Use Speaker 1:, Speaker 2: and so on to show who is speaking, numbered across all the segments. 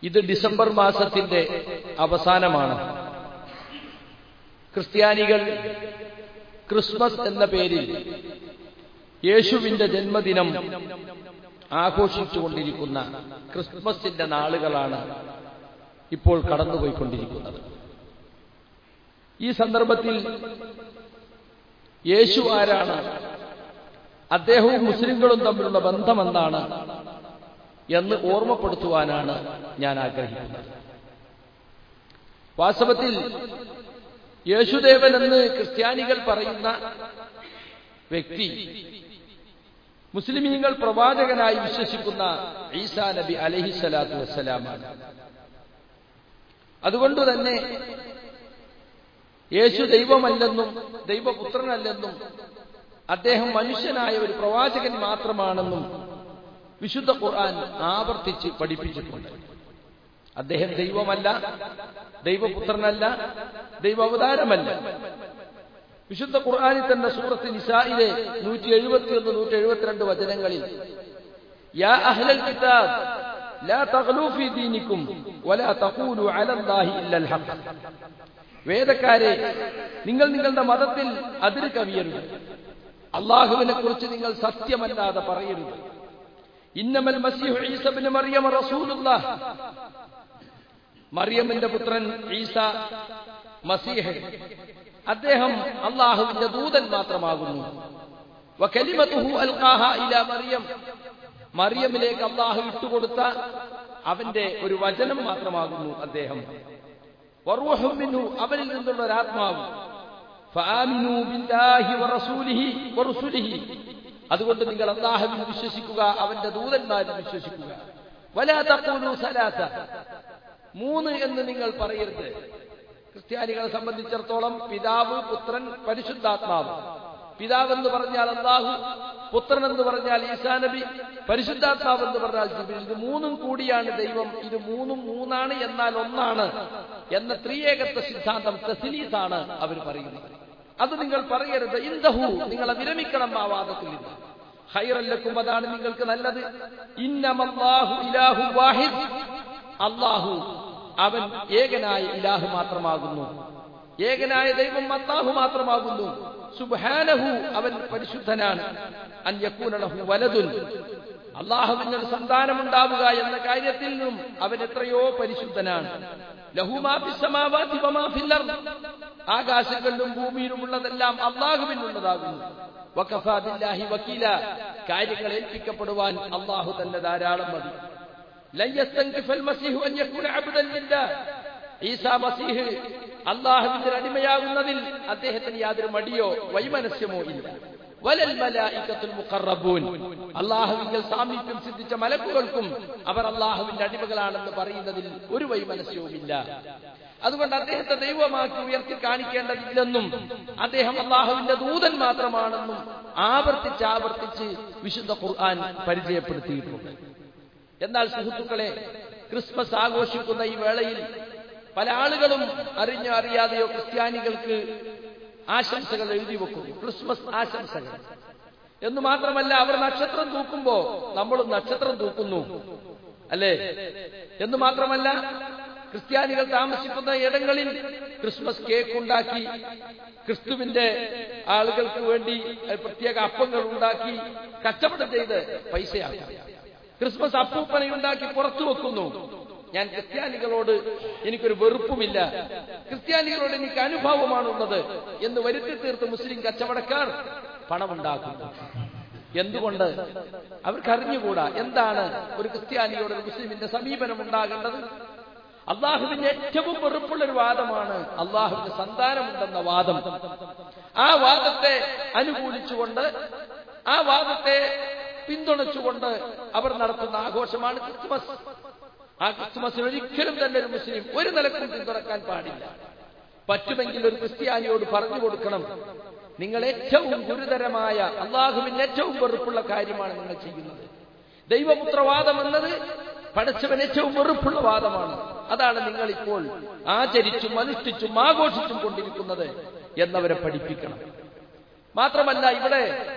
Speaker 1: ഇത് ഡിസംബർ മാസത്തിന്റെ അവസാനമാണ് ക്രിസ്ത്യാനികൾ ക്രിസ്മസ് എന്ന പേരിൽ യേശുവിന്റെ ജന്മദിനം ആഘോഷിച്ചുകൊണ്ടിരിക്കുന്ന ക്രിസ്മസിന്റെ നാളുകളാണ് ഇപ്പോൾ കടന്നുപോയിക്കൊണ്ടിരിക്കുന്നത് ഈ സന്ദർഭത്തിൽ യേശു ആരാണ് അദ്ദേഹവും മുസ്ലിങ്ങളും തമ്മിലുള്ള ബന്ധമെന്താണ് എന്ന് ഓർമ്മപ്പെടുത്തുവാനാണ് ഞാൻ ആഗ്രഹിക്കുന്നത് വാസ്തവത്തിൽ യേശുദേവൻ എന്ന് ക്രിസ്ത്യാനികൾ പറയുന്ന വ്യക്തി മുസ്ലിമീങ്ങൾ പ്രവാചകനായി വിശ്വസിക്കുന്ന ഈസാ നബി അലഹിസലാത്തു വസ്സലാമാണ് അതുകൊണ്ട് തന്നെ യേശു ദൈവമല്ലെന്നും ദൈവപുത്രനല്ലെന്നും അദ്ദേഹം മനുഷ്യനായ ഒരു പ്രവാചകൻ മാത്രമാണെന്നും വിശുദ്ധ ഖുർആൻ ആവർത്തിച്ച് പഠിപ്പിച്ചിട്ടുണ്ട് അദ്ദേഹം ദൈവമല്ല ദൈവപുത്രനല്ല ദൈവാവതാരമല്ല വിശുദ്ധ ഖുർആാനിൽ തന്നെ സൂറത്ത് നിസായിലെ നൂറ്റി എഴുപത്തിയൊന്ന് നൂറ്റി എഴുപത്തിരണ്ട് വചനങ്ങളിൽ യാ അഹ്ലൽ കിതാബ് ലാ തഗ്ലൂ ഫീ ദീനിക്കും വലാ തഖൂലു അലല്ലാഹി ഇല്ലൽ ഹഖ് വേദക്കാരെ നിങ്ങൾ നിങ്ങളുടെ മതത്തിൽ അതിര് കവിയരുത് അള്ളാഹുവിനെ കുറിച്ച് നിങ്ങൾ സത്യമല്ലാതെ പറയരുത് ഇന്നമൽ മസീഹു ഈസബിന് മറിയം റസൂലുള്ളാഹ് മറിയമിന്റെ പുത്രൻ ഈസ മസീഹ് അദ്ദേഹം അള്ളാഹുവിന്റെ ദൂതൻ മാത്രമാകുന്നു വകലിമതുഹു അൽഖാഹ ഇലാ മറിയം മറിയമിലേക്ക് അള്ളാഹു ഇട്ടുകൊടുത്ത അവന്റെ ഒരു വചനം മാത്രമാകുന്നു അദ്ദേഹം വറൂഹും മിൻഹു അവനിൽ നിന്നുള്ള ഒരു ആത്മാവ് ഫആമിനു ബില്ലാഹി വറസൂലിഹി വറുസുലിഹി അതുകൊണ്ട് നിങ്ങൾ അള്ളാഹുവിൽ വിശ്വസിക്കുക അവന്റെ ദൂതന്മാരിൽ വിശ്വസിക്കുക വലാ തഖൂലു സലാസ മൂന്ന് എന്ന് നിങ്ങൾ പറയരുത് ക്രിസ്ത്യാനികളെ സംബന്ധിച്ചിടത്തോളം പിതാവ് പുത്രൻ പരിശുദ്ധാത്മാവ് പിതാവ് എന്ന് പറഞ്ഞാൽ അള്ളാഹു പുത്രൻ എന്ന് പറഞ്ഞാൽ ഈസാ നബി പരിശുദ്ധാത്മാവ് എന്ന് പറഞ്ഞാൽ ജിബിൽ ഇത് മൂന്നും കൂടിയാണ് ദൈവം ഇത് മൂന്നും മൂന്നാണ് എന്നാൽ ഒന്നാണ് എന്ന ത്രിയേകത്വ സിദ്ധാന്തം തസ്ലീസാണ് അവർ പറയുന്നത് അത് നിങ്ങൾ പറയരുത് ഇന്ദഹു നിങ്ങളെ വിരമിക്കണം ആ വാദത്തിൽ നിന്ന് ഹൈറല്ലക്കും അതാണ് നിങ്ങൾക്ക് നല്ലത് ഇന്നമല്ലാഹു ഇലാഹു വാഹിദ് അള്ളാഹു അവൻ ഏകനായ ഇലാഹു മാത്രമാകുന്നു ഏകനായ ദൈവം അള്ളാഹു മാത്രമാകുന്നു സുബ്ഹാനഹു അവൻ പരിശുദ്ധനാണ് അൻ യക്കൂനലഹു വലതുൻ അള്ളാഹുവിന് ഒരു സന്താനമുണ്ടാവുക എന്ന കാര്യത്തിൽ നിന്നും അവൻ എത്രയോ പരിശുദ്ധനാണ് ലഹുമാഫിസമാവാതി ആകാശങ്ങളിലും ഭൂമിയിലുമുള്ളതെല്ലാം അള്ളാഹുവിനുള്ളതാകുന്നു വക്കഫാദില്ലാഹി വക്കീല കാര്യങ്ങൾ ഏൽപ്പിക്കപ്പെടുവാൻ അള്ളാഹു തന്നെ ധാരാളം മതി ഈസാ മസീഹ് അള്ളാഹുവിന്റെ അടിമയാകുന്നതിൽ അദ്ദേഹത്തിന് യാതൊരു മടിയോ വൈമനസ്യമോ ഇല്ല വലൽ മലായിക്കത്തുൽ മുഖറബൂൻ അള്ളാഹുവിന്റെ സാമീപ്യം സിദ്ധിച്ച മലക്കുകൾക്കും അവർ അള്ളാഹുവിന്റെ അടിമകളാണെന്ന് പറയുന്നതിൽ ഒരു വൈമനസ്യവുമില്ല അതുകൊണ്ട് അദ്ദേഹത്തെ ദൈവമാക്കി ഉയർത്തി കാണിക്കേണ്ടതില്ലെന്നും അദ്ദേഹം അള്ളാഹുവിന്റെ ദൂതൻ മാത്രമാണെന്നും ആവർത്തിച്ച് ആവർത്തിച്ച് വിശുദ്ധ ഖുർആൻ പരിചയപ്പെടുത്തിയിട്ടുണ്ട് എന്നാൽ സുഹൃത്തുക്കളെ ക്രിസ്മസ് ആഘോഷിക്കുന്ന ഈ വേളയിൽ പല ആളുകളും അറിഞ്ഞോ അറിയാതെയോ ക്രിസ്ത്യാനികൾക്ക് ആശംസകൾ എഴുതി വെക്കുന്നു ക്രിസ്മസ് ആശംസകൾ എന്ന് മാത്രമല്ല അവർ നക്ഷത്രം തൂക്കുമ്പോ നമ്മളും നക്ഷത്രം തൂക്കുന്നു അല്ലേ എന്ന് മാത്രമല്ല ക്രിസ്ത്യാനികൾ താമസിക്കുന്ന ഇടങ്ങളിൽ ക്രിസ്മസ് കേക്ക് ഉണ്ടാക്കി ക്രിസ്തുവിന്റെ ആളുകൾക്ക് വേണ്ടി പ്രത്യേക അപ്പങ്ങൾ ഉണ്ടാക്കി കച്ചവടം ചെയ്ത് പൈസയാക്കാം ക്രിസ്മസ് അപ്പൂപ്പനയുണ്ടാക്കി പുറത്തു വെക്കുന്നു ഞാൻ ക്രിസ്ത്യാനികളോട് എനിക്കൊരു വെറുപ്പുമില്ല ക്രിസ്ത്യാനികളോട് എനിക്ക് അനുഭവമാണുള്ളത് എന്ന് വരുത്തി തീർത്ത് മുസ്ലിം കച്ചവടക്കാർ പണമുണ്ടാക്കുന്നു എന്തുകൊണ്ട് അവർക്ക് അറിഞ്ഞുകൂടാ എന്താണ് ഒരു ക്രിസ്ത്യാനിയോട് ഒരു മുസ്ലിമിന്റെ സമീപനം ഉണ്ടാകേണ്ടത് അള്ളാഹുവിന്റെ ഏറ്റവും വെറുപ്പുള്ള ഒരു വാദമാണ് അള്ളാഹുവിന്റെ സന്താനമുണ്ടെന്ന വാദം ആ വാദത്തെ അനുകൂലിച്ചുകൊണ്ട് ആ വാദത്തെ പിന്തുണച്ചുകൊണ്ട് അവർ നടത്തുന്ന ആഘോഷമാണ് ക്രിസ്മസ് ആ ക്രിസ്മസിന് ഒരിക്കലും തന്നെ ഒരു മുസ്ലിം ഒരു നിലക്കും പിന്തുണക്കാൻ പാടില്ല പറ്റുമെങ്കിൽ ഒരു ക്രിസ്ത്യാനിയോട് പറഞ്ഞു കൊടുക്കണം നിങ്ങൾ ഏറ്റവും ഗുരുതരമായ അള്ളാഹുവിന് ഏറ്റവും വെറുപ്പുള്ള കാര്യമാണ് നിങ്ങൾ ചെയ്യുന്നത് ദൈവപുത്രവാദം എന്നത് പഠിച്ചവൻ ഏറ്റവും വെറുപ്പുള്ള വാദമാണ് അതാണ് നിങ്ങൾ ഇപ്പോൾ ആചരിച്ചും അനുഷ്ഠിച്ചും ആഘോഷിച്ചും കൊണ്ടിരിക്കുന്നത് എന്നവരെ പഠിപ്പിക്കണം മാത്രമല്ല ഇവിടെ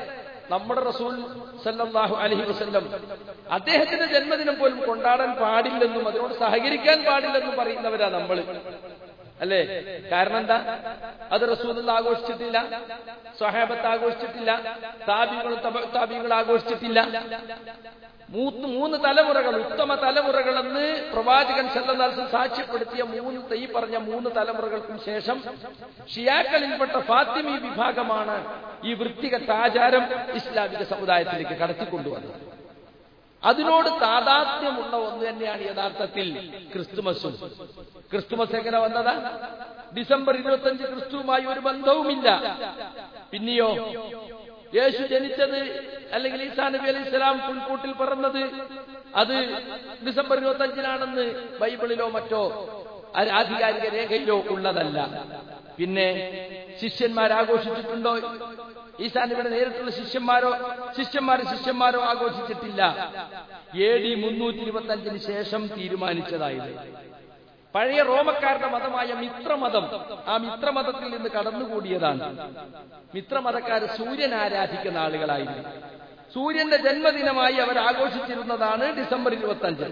Speaker 1: നമ്മുടെ റസൂൽ സല്ലല്ലാഹു അലൈഹി വസല്ലം അദ്ദേഹത്തിന്റെ ജന്മദിനം പോലും കൊണ്ടാടാൻ പാടില്ലെന്നും അതിനോട് സഹകരിക്കാൻ പാടില്ലെന്നും പറയുന്നവരാ നമ്മൾ അല്ലേ കാരണം എന്താ അത് റസൂൽ ആഘോഷിച്ചിട്ടില്ല സ്വഹാബത്ത് ആഘോഷിച്ചിട്ടില്ല താബികളും താബികൾ ആഘോഷിച്ചിട്ടില്ല മൂന്ന് മൂന്ന് തലമുറകൾ ഉത്തമ തലമുറകളെന്ന് പ്രവാചകൻ സല്ലല്ലാഹു സാക്ഷ്യപ്പെടുത്തിയ മൂന്ന് ഈ പറഞ്ഞ മൂന്ന് തലമുറകൾക്കും ശേഷം ഷിയാക്കളിൽപ്പെട്ട ഫാത്തിമി വിഭാഗമാണ് ഈ വൃത്തികെട്ട ആചാരം ഇസ്ലാമിക സമുദായത്തിലേക്ക് കടത്തിക്കൊണ്ടുവന്നത് അതിനോട് താതാത്മ്യമുള്ള ഒന്ന് തന്നെയാണ് യഥാർത്ഥത്തിൽ ക്രിസ്തുമസും ക്രിസ്തുമസ് എങ്ങനെ വന്നതാ ഡിസംബർ ഇരുപത്തഞ്ച് ക്രിസ്തുവുമായി ഒരു ബന്ധവുമില്ല പിന്നെയോ യേശു ജനിച്ചത് അല്ലെങ്കിൽ ഈസാ നബി അലൈഹി സ്വലാം പുൽക്കൂട്ടിൽ പിറന്നത് അത് ഡിസംബർ ഇരുപത്തി അഞ്ചിനാണെന്ന് ബൈബിളിലോ മറ്റോ ആധികാരിക രേഖയിലോ ഉള്ളതല്ല പിന്നെ ശിഷ്യന്മാർ ആഘോഷിച്ചിട്ടുണ്ടോ ഈസാ നബിയുടെ നേരിട്ടുള്ള ശിഷ്യന്മാരോ ശിഷ്യന്മാർ ശിഷ്യന്മാരോ ആഘോഷിച്ചിട്ടില്ല എ ഡി മുന്നൂറ്റി ഇരുപത്തി അഞ്ചിന് ശേഷം തീരുമാനിച്ചതായത് പഴയ റോമക്കാരുടെ മതമായ മിത്രമതം ആ മിത്രമതത്തിൽ നിന്ന് കടന്നുകൂടിയതാണ് മിത്രമതക്കാർ സൂര്യൻ ആരാധിക്കുന്ന ആളുകളായിരുന്നു സൂര്യന്റെ ജന്മദിനമായി അവർ ആഘോഷിച്ചിരുന്നതാണ് ഡിസംബർ ഇരുപത്തി അഞ്ച്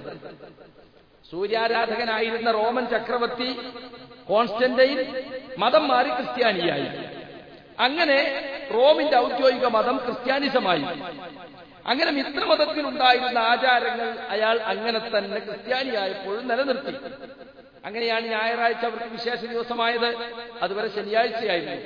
Speaker 1: സൂര്യാരാധകനായിരുന്ന റോമൻ ചക്രവർത്തി കോൺസ്റ്റന്റൈൻ മതം മാറി ക്രിസ്ത്യാനിയായി അങ്ങനെ റോമിന്റെ ഔദ്യോഗിക മതം ക്രിസ്ത്യാനിസമായി അങ്ങനെ മിത്രമതത്തിൽ ഉണ്ടായിരുന്ന ആചാരങ്ങൾ അയാൾ അങ്ങനെ തന്നെ ക്രിസ്ത്യാനിയായപ്പോഴും നിലനിർത്തി അങ്ങനെയാണ് ഞായറാഴ്ച അവർക്ക് വിശേഷ ദിവസമായത് അതുവരെ ശനിയാഴ്ചയായിരുന്നു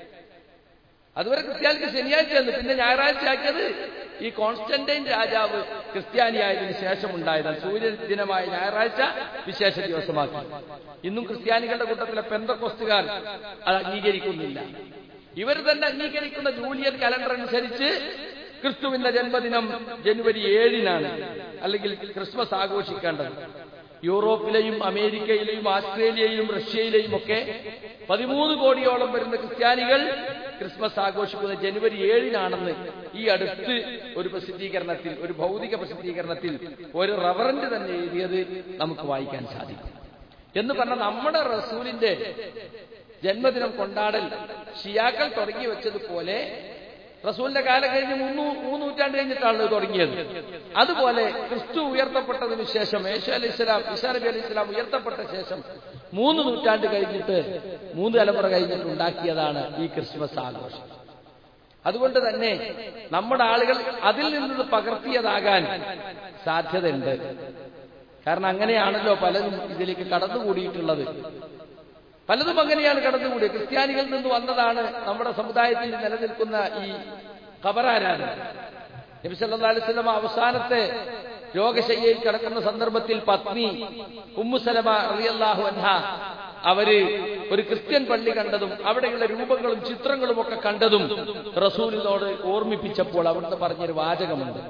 Speaker 1: അതുവരെ ക്രിസ്ത്യാനിക്ക് ശനിയാഴ്ചയായിരുന്നു പിന്നെ ഞായറാഴ്ച ആക്കിയത് ഈ കോൺസ്റ്റന്റൈൻ രാജാവ് ക്രിസ്ത്യാനിയായതിനു ശേഷം ഉണ്ടായതാണ് സൂര്യൻ ദിനമായ ഞായറാഴ്ച വിശേഷ ദിവസമാക്കി ഇന്നും ക്രിസ്ത്യാനികളുടെ കൂട്ടത്തിലെ പെന്തക്കൊസ്തുകാർ അത് അംഗീകരിക്കുന്നില്ല ഇവർ തന്നെ അംഗീകരിക്കുന്ന ജൂലിയൻ കലണ്ടർ അനുസരിച്ച് ക്രിസ്തുവിന്റെ ജന്മദിനം ജനുവരി ഏഴിനാണ് അല്ലെങ്കിൽ ക്രിസ്മസ് ആഘോഷിക്കേണ്ടത് യൂറോപ്പിലെയും അമേരിക്കയിലെയും ആസ്ട്രേലിയയിലും റഷ്യയിലെയും ഒക്കെ പതിമൂന്ന് കോടിയോളം വരുന്ന ക്രിസ്ത്യാനികൾ ക്രിസ്മസ് ആഘോഷിക്കുന്നത് ജനുവരി ഏഴിനാണെന്ന് ഈ അടുത്ത് ഒരു പ്രസിദ്ധീകരണത്തിൽ ഒരു ഭൗതിക പ്രസിദ്ധീകരണത്തിൽ ഒരു റവറന്റ് തന്നെ എഴുതിയത് നമുക്ക് വായിക്കാൻ സാധിക്കും എന്ന് പറഞ്ഞ നമ്മുടെ റസൂലിന്റെ ജന്മദിനം കൊണ്ടാടൽ ഷിയാക്കൾ തുടങ്ങി വെച്ചതുപോലെ റസൂലിന്റെ കാലം കഴിഞ്ഞ് മൂന്ന് മൂന്ന് നൂറ്റാണ്ട് കഴിഞ്ഞിട്ടാണ് തുടങ്ങിയത് അതുപോലെ ക്രിസ്തു ഉയർത്തപ്പെട്ടതിനു ശേഷം യേശു അലൈഹി സ്വലാം ഇഷാ നബി അലൈഹി സ്വലാം ഉയർത്തപ്പെട്ട ശേഷം മൂന്ന് നൂറ്റാണ്ട് കഴിഞ്ഞിട്ട് മൂന്ന് തലമുറ കഴിഞ്ഞിട്ട് ഉണ്ടാക്കിയതാണ് ഈ ക്രിസ്മസ് ആഘോഷം അതുകൊണ്ട് തന്നെ നമ്മുടെ ആളുകൾ അതിൽ നിന്ന് പകർത്തിയതാകാൻ സാധ്യതയുണ്ട് കാരണം അങ്ങനെയാണല്ലോ പലരും ഇതിലേക്ക് കടന്നുകൂടിയിട്ടുള്ളത് പലതും അങ്ങനെയാണ് കടന്നുകൂടിയത് ക്രിസ്ത്യാനികളിൽ നിന്ന് വന്നതാണ് നമ്മുടെ സമുദായത്തിൽ നിലനിൽക്കുന്ന ഈ ഖബറാരാധന നബി സല്ലല്ലാഹു അലൈഹി വസല്ലം അവസാനത്തെ രോഗശയ്യയിൽ കിടക്കുന്ന സന്ദർഭത്തിൽ പത്നി ഉമ്മു സലമ റളിയല്ലാഹു അൻഹ അവര് ഒരു ക്രിസ്ത്യൻ പള്ളി കണ്ടതും അവിടെയുള്ള രൂപങ്ങളും ചിത്രങ്ങളും ഒക്കെ കണ്ടതും റസൂലിനോട് ഓർമ്മിപ്പിച്ചപ്പോൾ അവിടുന്ന് പറഞ്ഞൊരു വാചകമുണ്ട്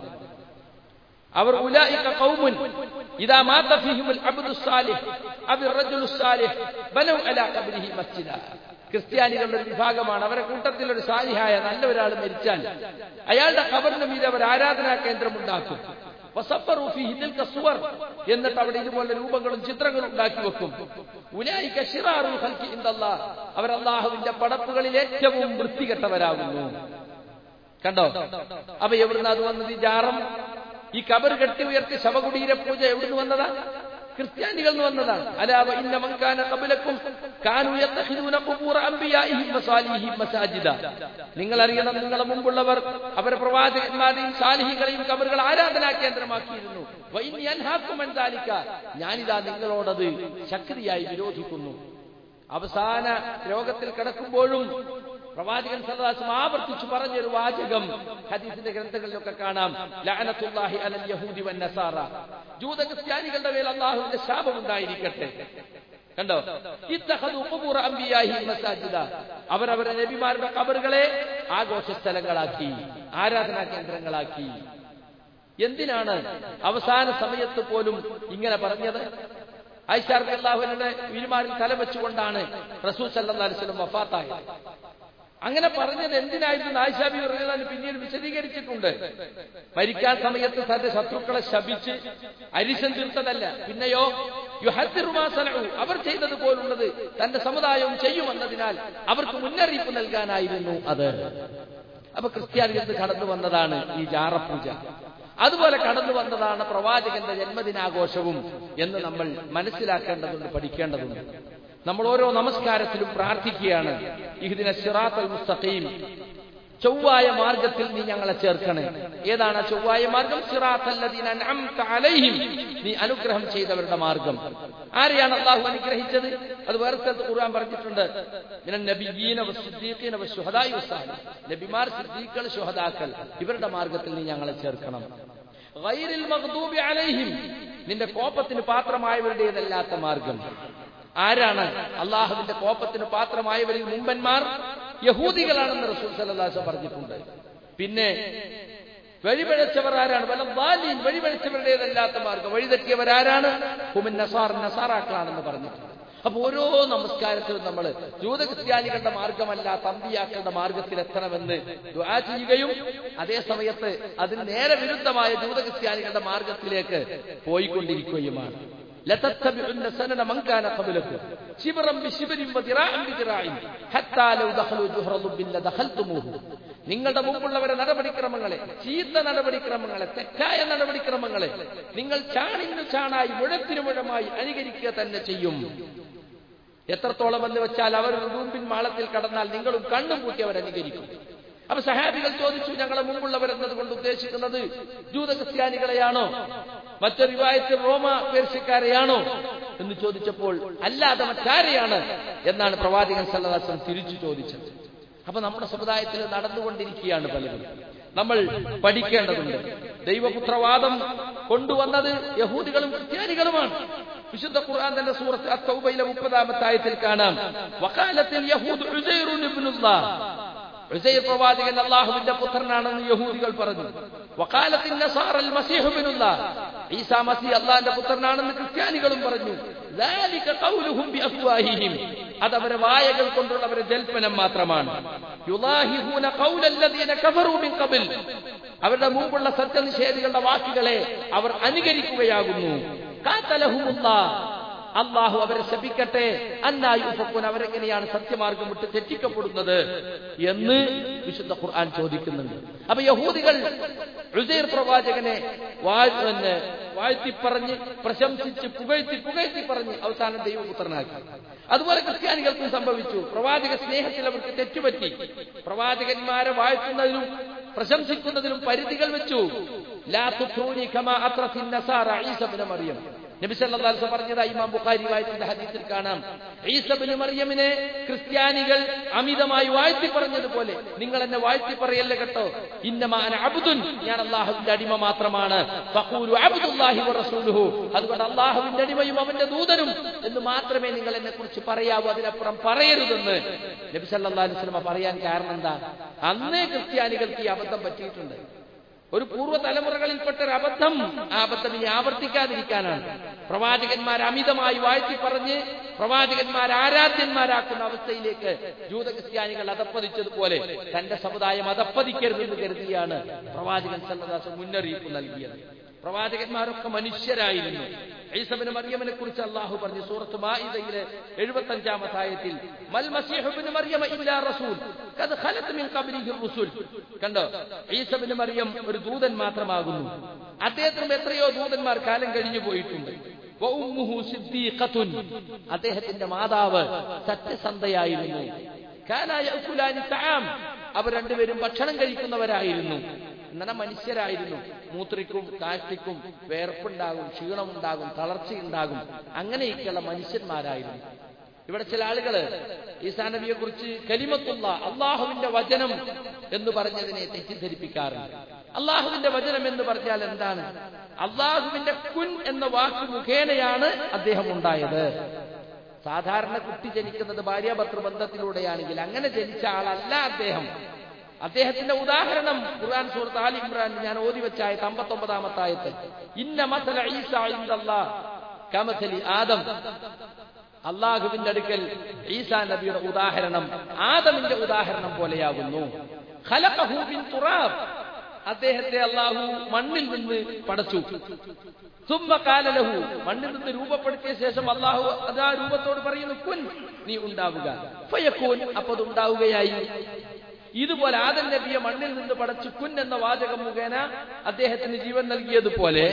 Speaker 1: അവർ ഉലായിക ഖൗമുൻ ഇദാ മാത ഫീഹിമുൽ അബ്ദു സാലിഹ് അബി റജുലു സാലിഹ് ബനൗ അലാ ഖബ്രിഹി മസ്ജിദ ക്രിസ്ത്യാനികളുടെ ഒരു വിഭാഗമാണ് അവരെ കൂട്ടത്തിൽ ഒരു സാലിഹായ നല്ല ഒരാൾ മരിച്ചാൽ അയാളുടെ ഖബറിന് മീതെ അവർ ആരാധനാ കേന്ദ്രം ഉണ്ടാക്കും വസഫറു ഫീഹി തിൽക സുവർ എന്നിട്ട് അവിടെ ഇതുപോലെ രൂപങ്ങളും ചിത്രങ്ങളും ഉണ്ടാക്കി വെക്കും ഉലായിക ശിറാറുൽ ഖൽഖി ഇൻദല്ലാഹ് അവർ അല്ലാഹുവിന്റെ പടപ്പുകളിൽ ഏറ്റവും വൃത്തികെട്ടവരാകുന്നു കണ്ടോ അപ്പൊ എവിടുന്ന് അത് വന്നത് ഈ ജാറം ഈ കബർ കെട്ടി ഉയർത്തി ശവകുടീര പൂജ എവിടുന്ന് വന്നതാ ക്രിസ്ത്യാനികൾ നിന്ന് വന്നതാണ് അലാവ ഇന്ന മങ്കാന കബലക്കും കാനു യത്തഖിദൂന ഖുബൂറ അംബിയാഇഹിം വസാലിഹിം മസാജിദ നിങ്ങൾ അറിയണം നിങ്ങളെ മുമ്പുള്ളവർ അവരെ പ്രവാചകന്മാരെയും സാലിഹികളെയും കബറുകൾ ആരാധനാ കേന്ദ്രമാക്കിയിരുന്നു വൈന്നി അൻഹാക്കും അൻ ദാലിക ഞാനിതാ നിങ്ങളോടത് ശക്തിയായി വിരോധിക്കുന്നു അവസാന രോഗത്തിൽ കിടക്കുമ്പോഴും പ്രവാചകൻ സല്ലാസും ആവർത്തിച്ചു പറഞ്ഞൊരു വാചകം ഹദീസിന്റെ ഗ്രന്ഥങ്ങളിലൊക്കെ കാണാം ലഅനത്തുല്ലാഹി അലൽ യഹൂദി വൻ നസാറ ജൂത ക്രിസ്ത്യാനികളുടെ മേൽ അള്ളാഹുവിന്റെ ശാപം ഉണ്ടായിരിക്കട്ടെ കണ്ടോ ഇത്തഖദു ഖുബൂറ അംബിയാഹി മസാജിദ അവരവരുടെ നബിമാരുടെ കബറുകളെ ആഘോഷ സ്ഥലങ്ങളാക്കി ആരാധനാ കേന്ദ്രങ്ങളാക്കി എന്തിനാണ് അവസാന സമയത്ത് പോലും ഇങ്ങനെ പറഞ്ഞത് ഐഷാർക്ക് അള്ളാഹുവിന്റെ വീരുമാരിൽ തലവെച്ചുകൊണ്ടാണ് റസൂൽ സല്ലല്ലാഹു അലൈഹി വസല്ലം വഫാത്തായത് അങ്ങനെ പറഞ്ഞത് എന്തിനായിരുന്നു ആയിഷാബി പറയുന്നതിന് പിന്നീട് വിശദീകരിച്ചിട്ടുണ്ട് മരിക്കാൻ സമയത്ത് തന്റെ ശത്രുക്കളെ ശപിച്ച് അരിശം തീർത്തതല്ല പിന്നെയോ യുഹത്തിറുമാസനു അവർ ചെയ്തത് പോലുള്ളത് തന്റെ സമുദായവും ചെയ്യുമെന്നതിനാൽ അവർക്ക് മുന്നറിയിപ്പ് നൽകാനായിരുന്നു അത് അപ്പൊ ക്രിസ്ത്യാനികൾക്ക് കടന്നു വന്നതാണ് ഈ ജാറപൂജ അതുപോലെ കടന്നു വന്നതാണ് പ്രവാചകന്റെ ജന്മദിനാഘോഷവും എന്ന് നമ്മൾ മനസ്സിലാക്കേണ്ടതുണ്ട് പഠിക്കേണ്ടതുണ്ട് നമ്മൾ ഓരോ നമസ്കാരത്തിലും പ്രാർത്ഥിക്കുകയാണ് ഇഹ്ദിന സിറാത്തൽ മുസ്തഖീം ചൊവ്വായ മാർഗത്തിൽ നീ ഞങ്ങളെ ചേർക്കണേ ഏതാണ് ആ ചൊവ്വായ മാർഗം സിറാത്തല്ലദീന അൻഅംത അലൈഹിം നീ അനുഗ്രഹം ചെയ്തവരുടെ മാർഗം ആരെയാണ് അള്ളാഹു അനുഗ്രഹിച്ചത് അത് വേറെ സ്ഥലത്ത് ഖുർആൻ പറഞ്ഞിട്ടുണ്ട് മിനൻ നബിയ്യീന വസ്സുദ്ദീഖീന വസ്സുഹദാഇ വസ്സാലിഹീൻ നബിമാർ സിദ്ദീഖുകൾ ശുഹദാക്കൾ ഇവരുടെ മാർഗത്തിൽ നീ ഞങ്ങളെ ചേർക്കണം ഗൈറിൽ മഗ്ദൂബി അലൈഹിം നിന്റെ കോപത്തിന് പാത്രമായവരുടേതല്ലാത്ത മാർഗം ആരാണ് അള്ളാഹുവിന്റെ കോപത്തിന് പാത്രമായവരിൽ മുമ്പന്മാർ യഹൂദികളാണെന്ന് റസൂൽ സല്ലാസ് പറഞ്ഞിട്ടുണ്ട് പിന്നെ വഴിപഴച്ചവർ ആരാണ് വല്ല ബാലിൻ വഴിപഴച്ചവരുടേതല്ലാത്ത മാർഗം വഴിതെറ്റിയവരാരാണ് ഹുമിൻ നസാർ നസാറാക്കളാണെന്ന് പറഞ്ഞിട്ടുണ്ട് അപ്പൊ ഓരോ നമസ്കാരത്തിലും നമ്മൾ ജൂത ക്രിസ്ത്യാനികളുടെ മാർഗമല്ല തമ്പിയാക്കളുടെ മാർഗത്തിൽ എത്തണമെന്ന് ദുആ ചെയ്യുകയും അതേ സമയത്ത് അതിന് നേരെ വിരുദ്ധമായ ജൂത ക്രിസ്ത്യാനികളുടെ മാർഗത്തിലേക്ക് പോയിക്കൊണ്ടിരിക്കുകയുമാണ് لتتبعن سنن من كان قبلكم شبرا بشبر وذراعا بذراع حتى لو دخلوا جهر ضب لدخلتموه നിങ്ങളുടെ മുമ്പുള്ളവരെ നടപടിക്രമങ്ങളെ ചീത്ത നടപടിക്രമങ്ങളെ തെറ്റായ നടപടിക്രമങ്ങളെ നിങ്ങൾ ചാണിന് ചാണായി മുഴത്തിനു മുഴമായി അനുകരിക്കുക തന്നെ ചെയ്യും എത്രത്തോളം എന്ന് വെച്ചാൽ അവർ റുദൂമ്പിൻ മാളത്തിൽ കടന്നാൽ നിങ്ങളും കണ്ണും കൂട്ടി അവർ അനുകരിക്കും അപ്പൊ സഹാബികൾ ചോദിച്ചു ഞങ്ങളെ മുമ്പുള്ളവരെന്നത് കൊണ്ട് ഉദ്ദേശിക്കുന്നത് ജൂത ക്രിസ്ത്യാനികളെയാണോ മറ്റൊരു വിവാഹത്തിൽ റോമ പേർഷ്യക്കാരെയാണോ എന്ന് ചോദിച്ചപ്പോൾ അല്ലാതെ മറ്റാരെയാണ് എന്നാണ് പ്രവാചകൻ സല്ലദാസൻ തിരിച്ചു ചോദിച്ചത് അപ്പൊ നമ്മുടെ സമുദായത്തിൽ നടന്നുകൊണ്ടിരിക്കുകയാണ് പലരും നമ്മൾ പഠിക്കേണ്ടതുണ്ട് ദൈവപുത്രവാദം കൊണ്ടുവന്നത് യഹൂദികളും ക്രിസ്ത്യാനികളുമാണ് വിശുദ്ധ ഖുർആൻ തന്റെ സൂറത്ത് അത്തൗബയിലെ മുപ്പതാമത്തെ ആയത്തിൽ കാണാം വക്കാലത്തിൽ യഹൂദ് ഉസൈറുൻ ഇബ്നുല്ലാഹ് ഉസൈർ പ്രവാചകൻ അള്ളാഹുവിന്റെ പുത്രനാണെന്ന് യഹൂദികൾ പറഞ്ഞു വക്കാലത്തിൽ നസാറൽ മസീഹ് ഇബ്നുല്ലാഹ് ഈസാ മസീഹ് അള്ളാഹിന്റെ പുത്രനാണെന്ന് ക്രിസ്ത്യാനികളും പറഞ്ഞു ذلك قولهم بأفواههم അത് അവരെ വായകൾ കൊണ്ടുള്ള അവരുടെ ജൽപ്പനം മാത്രമാണ് യുലാഹിഹൂന ഖൗല الذين كفروا من قبل അവരുടെ മുമ്പുള്ള സത്യനിഷേധികളുടെ വാക്കുകളെ അവർ അനുകരിക്കുകയാകുന്നു കാത്തലഹുമുല്ലാഹ് അള്ളാഹു അവരെ ശപിക്കട്ടെ അന്നായുഫക്കുൻ അവരെങ്ങനെയാണ് സത്യമാർഗം വിട്ട് തെറ്റിക്കപ്പെടുന്നത് എന്ന് വിശുദ്ധ ഖുർആൻ ചോദിക്കുന്നുണ്ട് അപ്പൊ യഹൂദികൾ റുസൈർ പ്രവാചകനെ പിന്നെ വാഴ്ത്തിപ്പറഞ്ഞ് പ്രശംസിച്ച് പുകഴ്ത്തി പുകഴ്ത്തി പറഞ്ഞ് അവസാനം ദൈവപുത്രനാക്കി അതുപോലെ ക്രിസ്ത്യാനികൾക്കും സംഭവിച്ചു പ്രവാചക സ്നേഹത്തിൽ അവർക്ക് തെറ്റുപറ്റി പ്രവാചകന്മാരെ വാഴ്ത്തുന്നതിലും പ്രശംസിക്കുന്നതിലും പരിധികൾ വെച്ചു ലാ തുഖ്റൂനി കമാ അത്രഫിൻ നസാറ ഈസ ഇബ്നു മറിയം നബി സല്ലല്ലാഹു അലൈഹി വസല്ലം പറഞ്ഞത് ഇമാം ബുഖാരി വായിച്ച ഹദീസിൽ കാണാം ഈസ ഇബ്നു മറിയമിനെ ക്രിസ്ത്യാനികൾ അമിതമായി വാഴ്ത്തി പറഞ്ഞതുപോലെ നിങ്ങൾ എന്നെ വാഴ്ത്തി പറയല്ലേ കേട്ടോ ഇന്നമാ അന അബ്ദുൻ ഞാൻ അല്ലാഹുവിന്റെ അടിമ മാത്രമാണ് ഫഖൂലു അബ്ദുല്ലാഹി വറസൂലുഹു അതുകൊണ്ട് അല്ലാഹുവിന്റെ അടിമയും അവന്റെ ദൂതനും എന്ന് മാത്രമേ നിങ്ങൾ എന്നെ കുറിച്ച് പറയാവൂ അതിനപ്പുറം പറയരുതെന്ന് നബി സല്ലല്ലാഹു അലൈഹി വസല്ലം പറയാൻ കാരണം എന്താ അന്നേ ക്രിസ്ത്യാനികൾക്ക് ഈ അബദ്ധം പറ്റിയിട്ടുണ്ട് ഒരു പൂർവ്വ തലമുറകളിൽപ്പെട്ട ഒരു അബദ്ധം ആ അബദ്ധം ഇനി ആവർത്തിക്കാതിരിക്കാനാണ് പ്രവാചകന്മാർ അമിതമായി വാഴ്ത്തി പറഞ്ഞ് പ്രവാചകന്മാർ ആരാധ്യന്മാരാക്കുന്ന അവസ്ഥയിലേക്ക് ജൂത ക്രിസ്ത്യാനികൾ അതപ്പതിച്ചതുപോലെ തന്റെ സമുദായം അതപ്പതിക്കരുതെന്ന് കരുതിയാണ് പ്രവാചകൻ സന്നദാസ മുന്നറിയിപ്പ് നൽകിയത് പ്രവാചകന്മാരൊക്കെ മനുഷ്യരായിരുന്നു ഈസബിന് മറിയമിനെ കുറിച്ച് അള്ളാഹു പറഞ്ഞു സൂറത്ത് മാഇദയിലെ എഴുപത്തി അഞ്ചാമത്തെ ആയത്തിൽ മൽ മസീഹുബിന് മറിയമ ഇല്ലാ റസൂൽ കത് ഖലത്ത് മിൻ ഖബ്രിഹി റുസുൽ കണ്ടോ ഈസബിന് മറിയം ഒരു ദൂതൻ മാത്രമാകുന്നു അദ്ദേഹത്തിനും എത്രയോ ദൂതന്മാർ കാലം കഴിഞ്ഞു പോയിട്ടുണ്ട് വഉമ്മുഹു സിദ്ദീഖത്തുൻ അദ്ദേഹത്തിന്റെ മാതാവ് സത്യസന്ധയായിരുന്നു കാന യഅകുലാനി തആം അവർ രണ്ടുപേരും ഭക്ഷണം കഴിക്കുന്നവരായിരുന്നു എന്നാൽ മനുഷ്യരായിരുന്നു മൂത്രിക്കും കാഷ്ടിക്കും വേർപ്പുണ്ടാകും ക്ഷീണമുണ്ടാകും തളർച്ചയുണ്ടാകും അങ്ങനെയൊക്കെയുള്ള മനുഷ്യന്മാരായിരുന്നു ഇവിടെ ചില ആളുകള് ഈസാ നബിയെ കുറിച്ച് കലിമത്തുള്ള അള്ളാഹുവിന്റെ വചനം എന്ന് പറഞ്ഞതിനെ തെറ്റിദ്ധരിപ്പിക്കാറുണ്ട് അള്ളാഹുവിന്റെ വചനം എന്ന് പറഞ്ഞാൽ എന്താണ് അള്ളാഹുവിന്റെ കുൻ എന്ന വാക്ക് മുഖേനയാണ് അദ്ദേഹം ഉണ്ടായത് സാധാരണ കുട്ടി ജനിക്കുന്നത് ഭാര്യാഭർത്തൃ ബന്ധത്തിലൂടെയാണെങ്കിൽ അങ്ങനെ ജനിച്ച ആളല്ല അദ്ദേഹം അദ്ദേഹത്തിന്റെ ഉദാഹരണം ഖുർആൻ സൂറത്ത് ആലി ഇമ്രാൻ ഞാൻ ഓതി വെച്ചായ അമ്പത്തൊമ്പതാമത്തായത്ത് ഇന്ന മസല ഈസ ഇൻദല്ലാ കമസലി ആദം അള്ളാഹുവിന്റെ അടുക്കൽ ഈസാ നബിയുടെ ഉദാഹരണം ആദമിന്റെ ഉദാഹരണം പോലെയാകുന്നു ഖലഖഹു ബിൻ തുറാബ് അദ്ദേഹത്തെ അള്ളാഹു മണ്ണിൽ നിന്ന് പടച്ചു സുമ്മ കാലലഹു മണ്ണിൽ നിന്ന് രൂപപ്പെടുത്തിയ ശേഷം അള്ളാഹു അതാ രൂപത്തോട് പറയുന്നു കുൻ നീ ഉണ്ടാവുക ഫയക്കൂൻ അപ്പൊ അത് ഉണ്ടാവുകയായി ഇതുപോലെ ആദൻ നബിയെ മണ്ണിൽ നിന്ന് പടച്ചു കുൻ എന്ന വാചകം മുഖേന അദ്ദേഹത്തിന് ജീവൻ നൽകിയതുപോലെ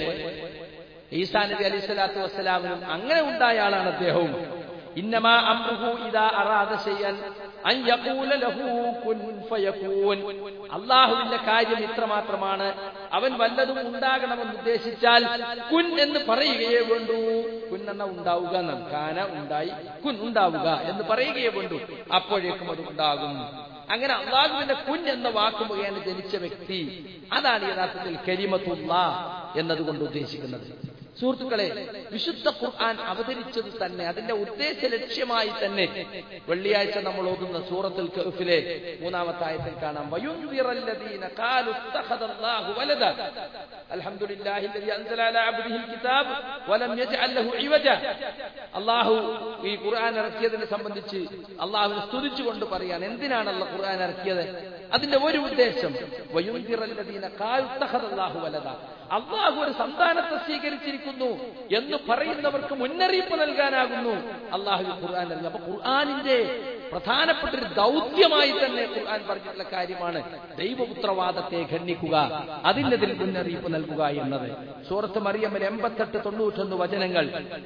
Speaker 1: ഈസാ നബി അലൈഹി സ്വലാത്തു വസ്സലാമിനും അങ്ങനെ ഉണ്ടായ ആളാണ് അദ്ദേഹവും ഇന്നമാ അംറുഹു ഇദാ അറാദ ശൈഅൻ അൻ യഖൂല ലഹു കുൻ ഫയകൂൻ അല്ലാഹുവിന്റെ കാര്യം ഇത്രമാത്രമാണ് അവൻ വല്ലതും ഉണ്ടാകണമെന്ന് ഉദ്ദേശിച്ചാൽ കുൻ എന്ന് പറയുകയേ വേണ്ടൂ കുൻ എന്ന ഉണ്ടാവുക എന്നാണ് കാന ഉണ്ടായി കുൻ ഉണ്ടാവുക എന്ന് പറയുകയേ വേണ്ടൂ അപ്പോഴേക്കും അത് ഉണ്ടാകും അങ്ങനെ അള്ളാഹുവിന്റെ കുൻ എന്ന വാക്ക് മുഖേന ജനിച്ച വ്യക്തി അതാണ് യഥാർത്ഥത്തിൽ കരിമത്തുള്ള എന്നതുകൊണ്ട് ഉദ്ദേശിക്കുന്നത് സുഹൃത്തുക്കളെ വിശുദ്ധ ഖുർആൻ അവതരിച്ചത് തന്നെ അതിന്റെ ഉദ്ദേശ ലക്ഷ്യമായി തന്നെ വെള്ളിയാഴ്ച നമ്മൾ ഓതുന്ന സൂറത്തുൽ കഹ്ഫിലെ മൂന്നാമത്തെ ആയത്തിൽ കാണാം വയുൻദിറല്ലദീന ഖാലു ഇത്തഖദല്ലാഹു വലദ അൽഹംദുലില്ലാഹി الذي അൻസല അലാ അബ്ദിഹിൽ കിതാബ് വലം യജ്അൽ ലഹു ഇവജ അല്ലാഹു ഈ ഖുർആൻ ഇറക്കിയതിനെ സംബന്ധിച്ച് അല്ലാഹുവിനെ സ്തുതിച്ചുകൊണ്ട് പറയാൻ എന്തിനാണ് അല്ലാഹു ഖുർആൻ ഇറക്കിയത് അതിന്റെ ഒരു ഉദ്ദേശം വയുൻദിറല്ലദീന ഖാലു ഇത്തഖദല്ലാഹു വലദ അള്ളാഹു ഒരു സന്താനത്തെ സ്വീകരിച്ചിരിക്കുന്നു എന്ന് പറയുന്നവർക്ക് മുന്നറിയിപ്പ് നൽകാനാകുന്നു അള്ളാഹു ഖുർആൻ നൽകുന്നത് അപ്പൊ ഖുർആാനിന്റെ പ്രധാനപ്പെട്ട ഒരു ദൗത്യമായി തന്നെ ഖുർആൻ പറഞ്ഞിട്ടുള്ള കാര്യമാണ് ദൈവപുത്രവാദത്തെ ഖണ്ഡിക്കുക അതിനെതിൽ മുന്നറിയിപ്പ് നൽകുക എന്നത് സൂറത്ത് മറിയമ്മിൽ എൺപത്തെട്ട് തൊണ്ണൂറ്റൊന്ന് വചനങ്ങൾ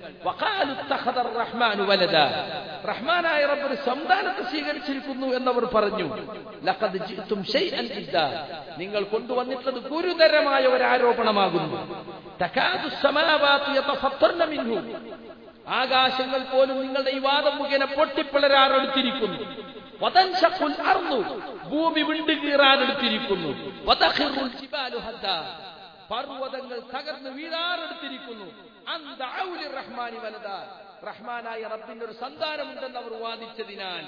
Speaker 1: വഖാലു ഇത്തഖദർ റഹ്മാനു വലദ റഹ്മാനായ റബ്ബ് ഒരു സന്താനത്തെ സ്വീകരിച്ചിരിക്കുന്നു എന്നവർ പറഞ്ഞു ലഖദ് ജിഅ്തും ശൈഅൻ ഇദ്ദാ നിങ്ങൾ കൊണ്ടുവന്നിട്ടുള്ളത് ഗുരുതരമായ ഒരു ആരോപണമാകുന്നു തകാദു സമാവാതു യതഫത്തർന മിൻഹു ആകാശങ്ങൾ പോലും നിങ്ങളുടെ ഈ വാദം മുഖേന പൊട്ടിപ്പിളരാറെടുത്തിരിക്കുന്നു വതൻശഖുൽ അർളു ഭൂമി വിണ്ടുകീറാനെടുത്തിരിക്കുന്നു വതഖിറുൽ ജിബാലു ഹദ്ദാ പർവ്വതങ്ങൾ തകർന്ന് വീഴാറെടുത്തിരിക്കുന്നു അന്തഔലി റഹ്മാനി വലദ റഹ്മാനായ റബ്ബിന്റെ ഒരു സന്താനമുണ്ടെന്ന് അവർ വാദിച്ചതിനാൽ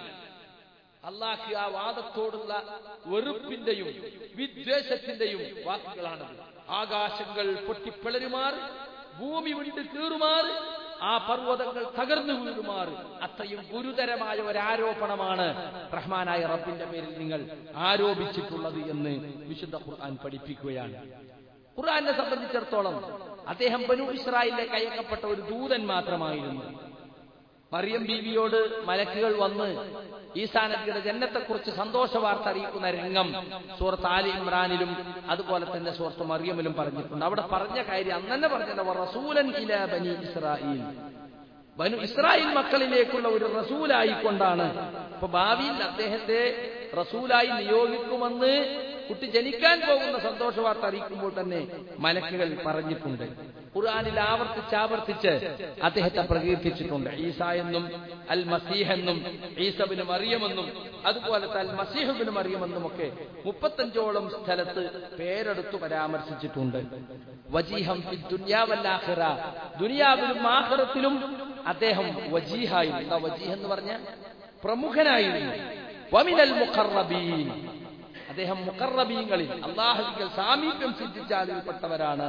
Speaker 1: അള്ളാഹ് ആ വാദത്തോടുള്ള വെറുപ്പിന്റെയും വിദ്വേഷത്തിന്റെയും വാക്കുകളാണത് ആകാശങ്ങൾ പൊട്ടിപ്പിളരുമാർ ഭൂമി വിണ്ട് കീറുമാർ ആ പർവ്വതങ്ങൾ തകർന്നു വീഴുമാർ അത്രയും ഗുരുതരമായ ഒരു ആരോപണമാണ് റഹ്മാനായ റബ്ബിന്റെ പേരിൽ നിങ്ങൾ ആരോപിച്ചിട്ടുള്ളത് എന്ന് വിശുദ്ധ ഖുർആൻ പഠിപ്പിക്കുകയാണ് ഖുർആനെ സംബന്ധിച്ചിടത്തോളം അദ്ദേഹം ബനു ഇസ്രായേലിലേക്ക് അയക്കപ്പെട്ട ഒരു ദൂതൻ മാത്രമായിരുന്നു മറിയം ബീവിയോട് മലക്കുകൾ വന്ന് ഈസാ നബിയുടെ ജന്നത്തെക്കുറിച്ച് സന്തോഷ വാർത്ത അറിയിക്കുന്ന രംഗം സൂറത്ത് ആലി ഇമ്രാനിലും അതുപോലെ തന്നെ സൂറത്ത് മറിയമിലും പറഞ്ഞിട്ടുണ്ട് അവിടെ പറഞ്ഞ കാര്യം അന്ന് തന്നെ പറഞ്ഞത് റസൂലൻ ഇല ബനി ഇസ്രായേൽ ബനു ഇസ്രായേൽ മക്കളിലേക്കുള്ള ഒരു റസൂലായിക്കൊണ്ടാണ് ഇപ്പൊ ഭാവിയിൽ അദ്ദേഹത്തെ റസൂലായി നിയോഗിക്കുമെന്ന് കുട്ടി ജനിക്കാൻ പോകുന്ന സന്തോഷ വാർത്ത അറിയിക്കുമ്പോൾ തന്നെ മലക്കുകൾ പറഞ്ഞിട്ടുണ്ട് ഖുർആാനിൽ ആവർത്തിച്ചാവർത്തിച്ച് അദ്ദേഹത്തെ പ്രകീർത്തിച്ചിട്ടുണ്ട് ഈസ എന്നും അൽ മസീഹ് എന്നും ഈസബിന് മറിയമെന്നും അതുപോലത്തെ അൽ മസീഹുബിന് മറിയമെന്നും ഒക്കെ മുപ്പത്തഞ്ചോളം സ്ഥലത്ത് പേരെടുത്തു പരാമർശിച്ചിട്ടുണ്ട് വജീഹം ദുനിയാവല്ലാഹിറ ദുനിയാവിലും ആഹ്റത്തിലും അദ്ദേഹം വജീഹായിരുന്നു എന്താ വജീഹ് എന്ന് പറഞ്ഞ പ്രമുഖനായിരുന്നു വമിനൽ മുഖറബീൻ അദ്ദേഹം മുഖറബീങ്ങളിൽ അള്ളാഹുവികൾ സാമീപ്യം സിദ്ധിച്ച ആളുകൾപ്പെട്ടവരാണ്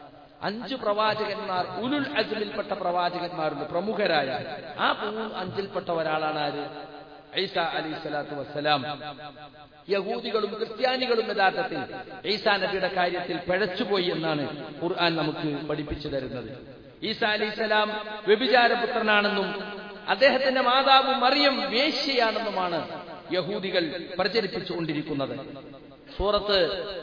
Speaker 1: അഞ്ച് പ്രവാചകന്മാർ ഉലുൽ അജ്മിൽപ്പെട്ട പ്രവാചകന്മാരുണ്ട് പ്രമുഖരായ ആ മൂന്ന് അഞ്ചിൽപ്പെട്ട ഒരാളാണ് ആര് ഐസ അലി സ്വലാത്തു വസ്സലാം യഹൂദികളും ക്രിസ്ത്യാനികളും യഥാർത്ഥത്തിൽ ഈസാ നബിയുടെ കാര്യത്തിൽ പിഴച്ചുപോയി എന്നാണ് ഖുർആൻ നമുക്ക് പഠിപ്പിച്ചു തരുന്നത് ഈസ അലി സ്വലാം വ്യഭിചാരപുത്രനാണെന്നും അദ്ദേഹത്തിന്റെ മാതാവ് മറിയം വേശ്യയാണെന്നുമാണ് യഹൂദികൾ പ്രചരിപ്പിച്ചുകൊണ്ടിരിക്കുന്നത് സൂറത്ത്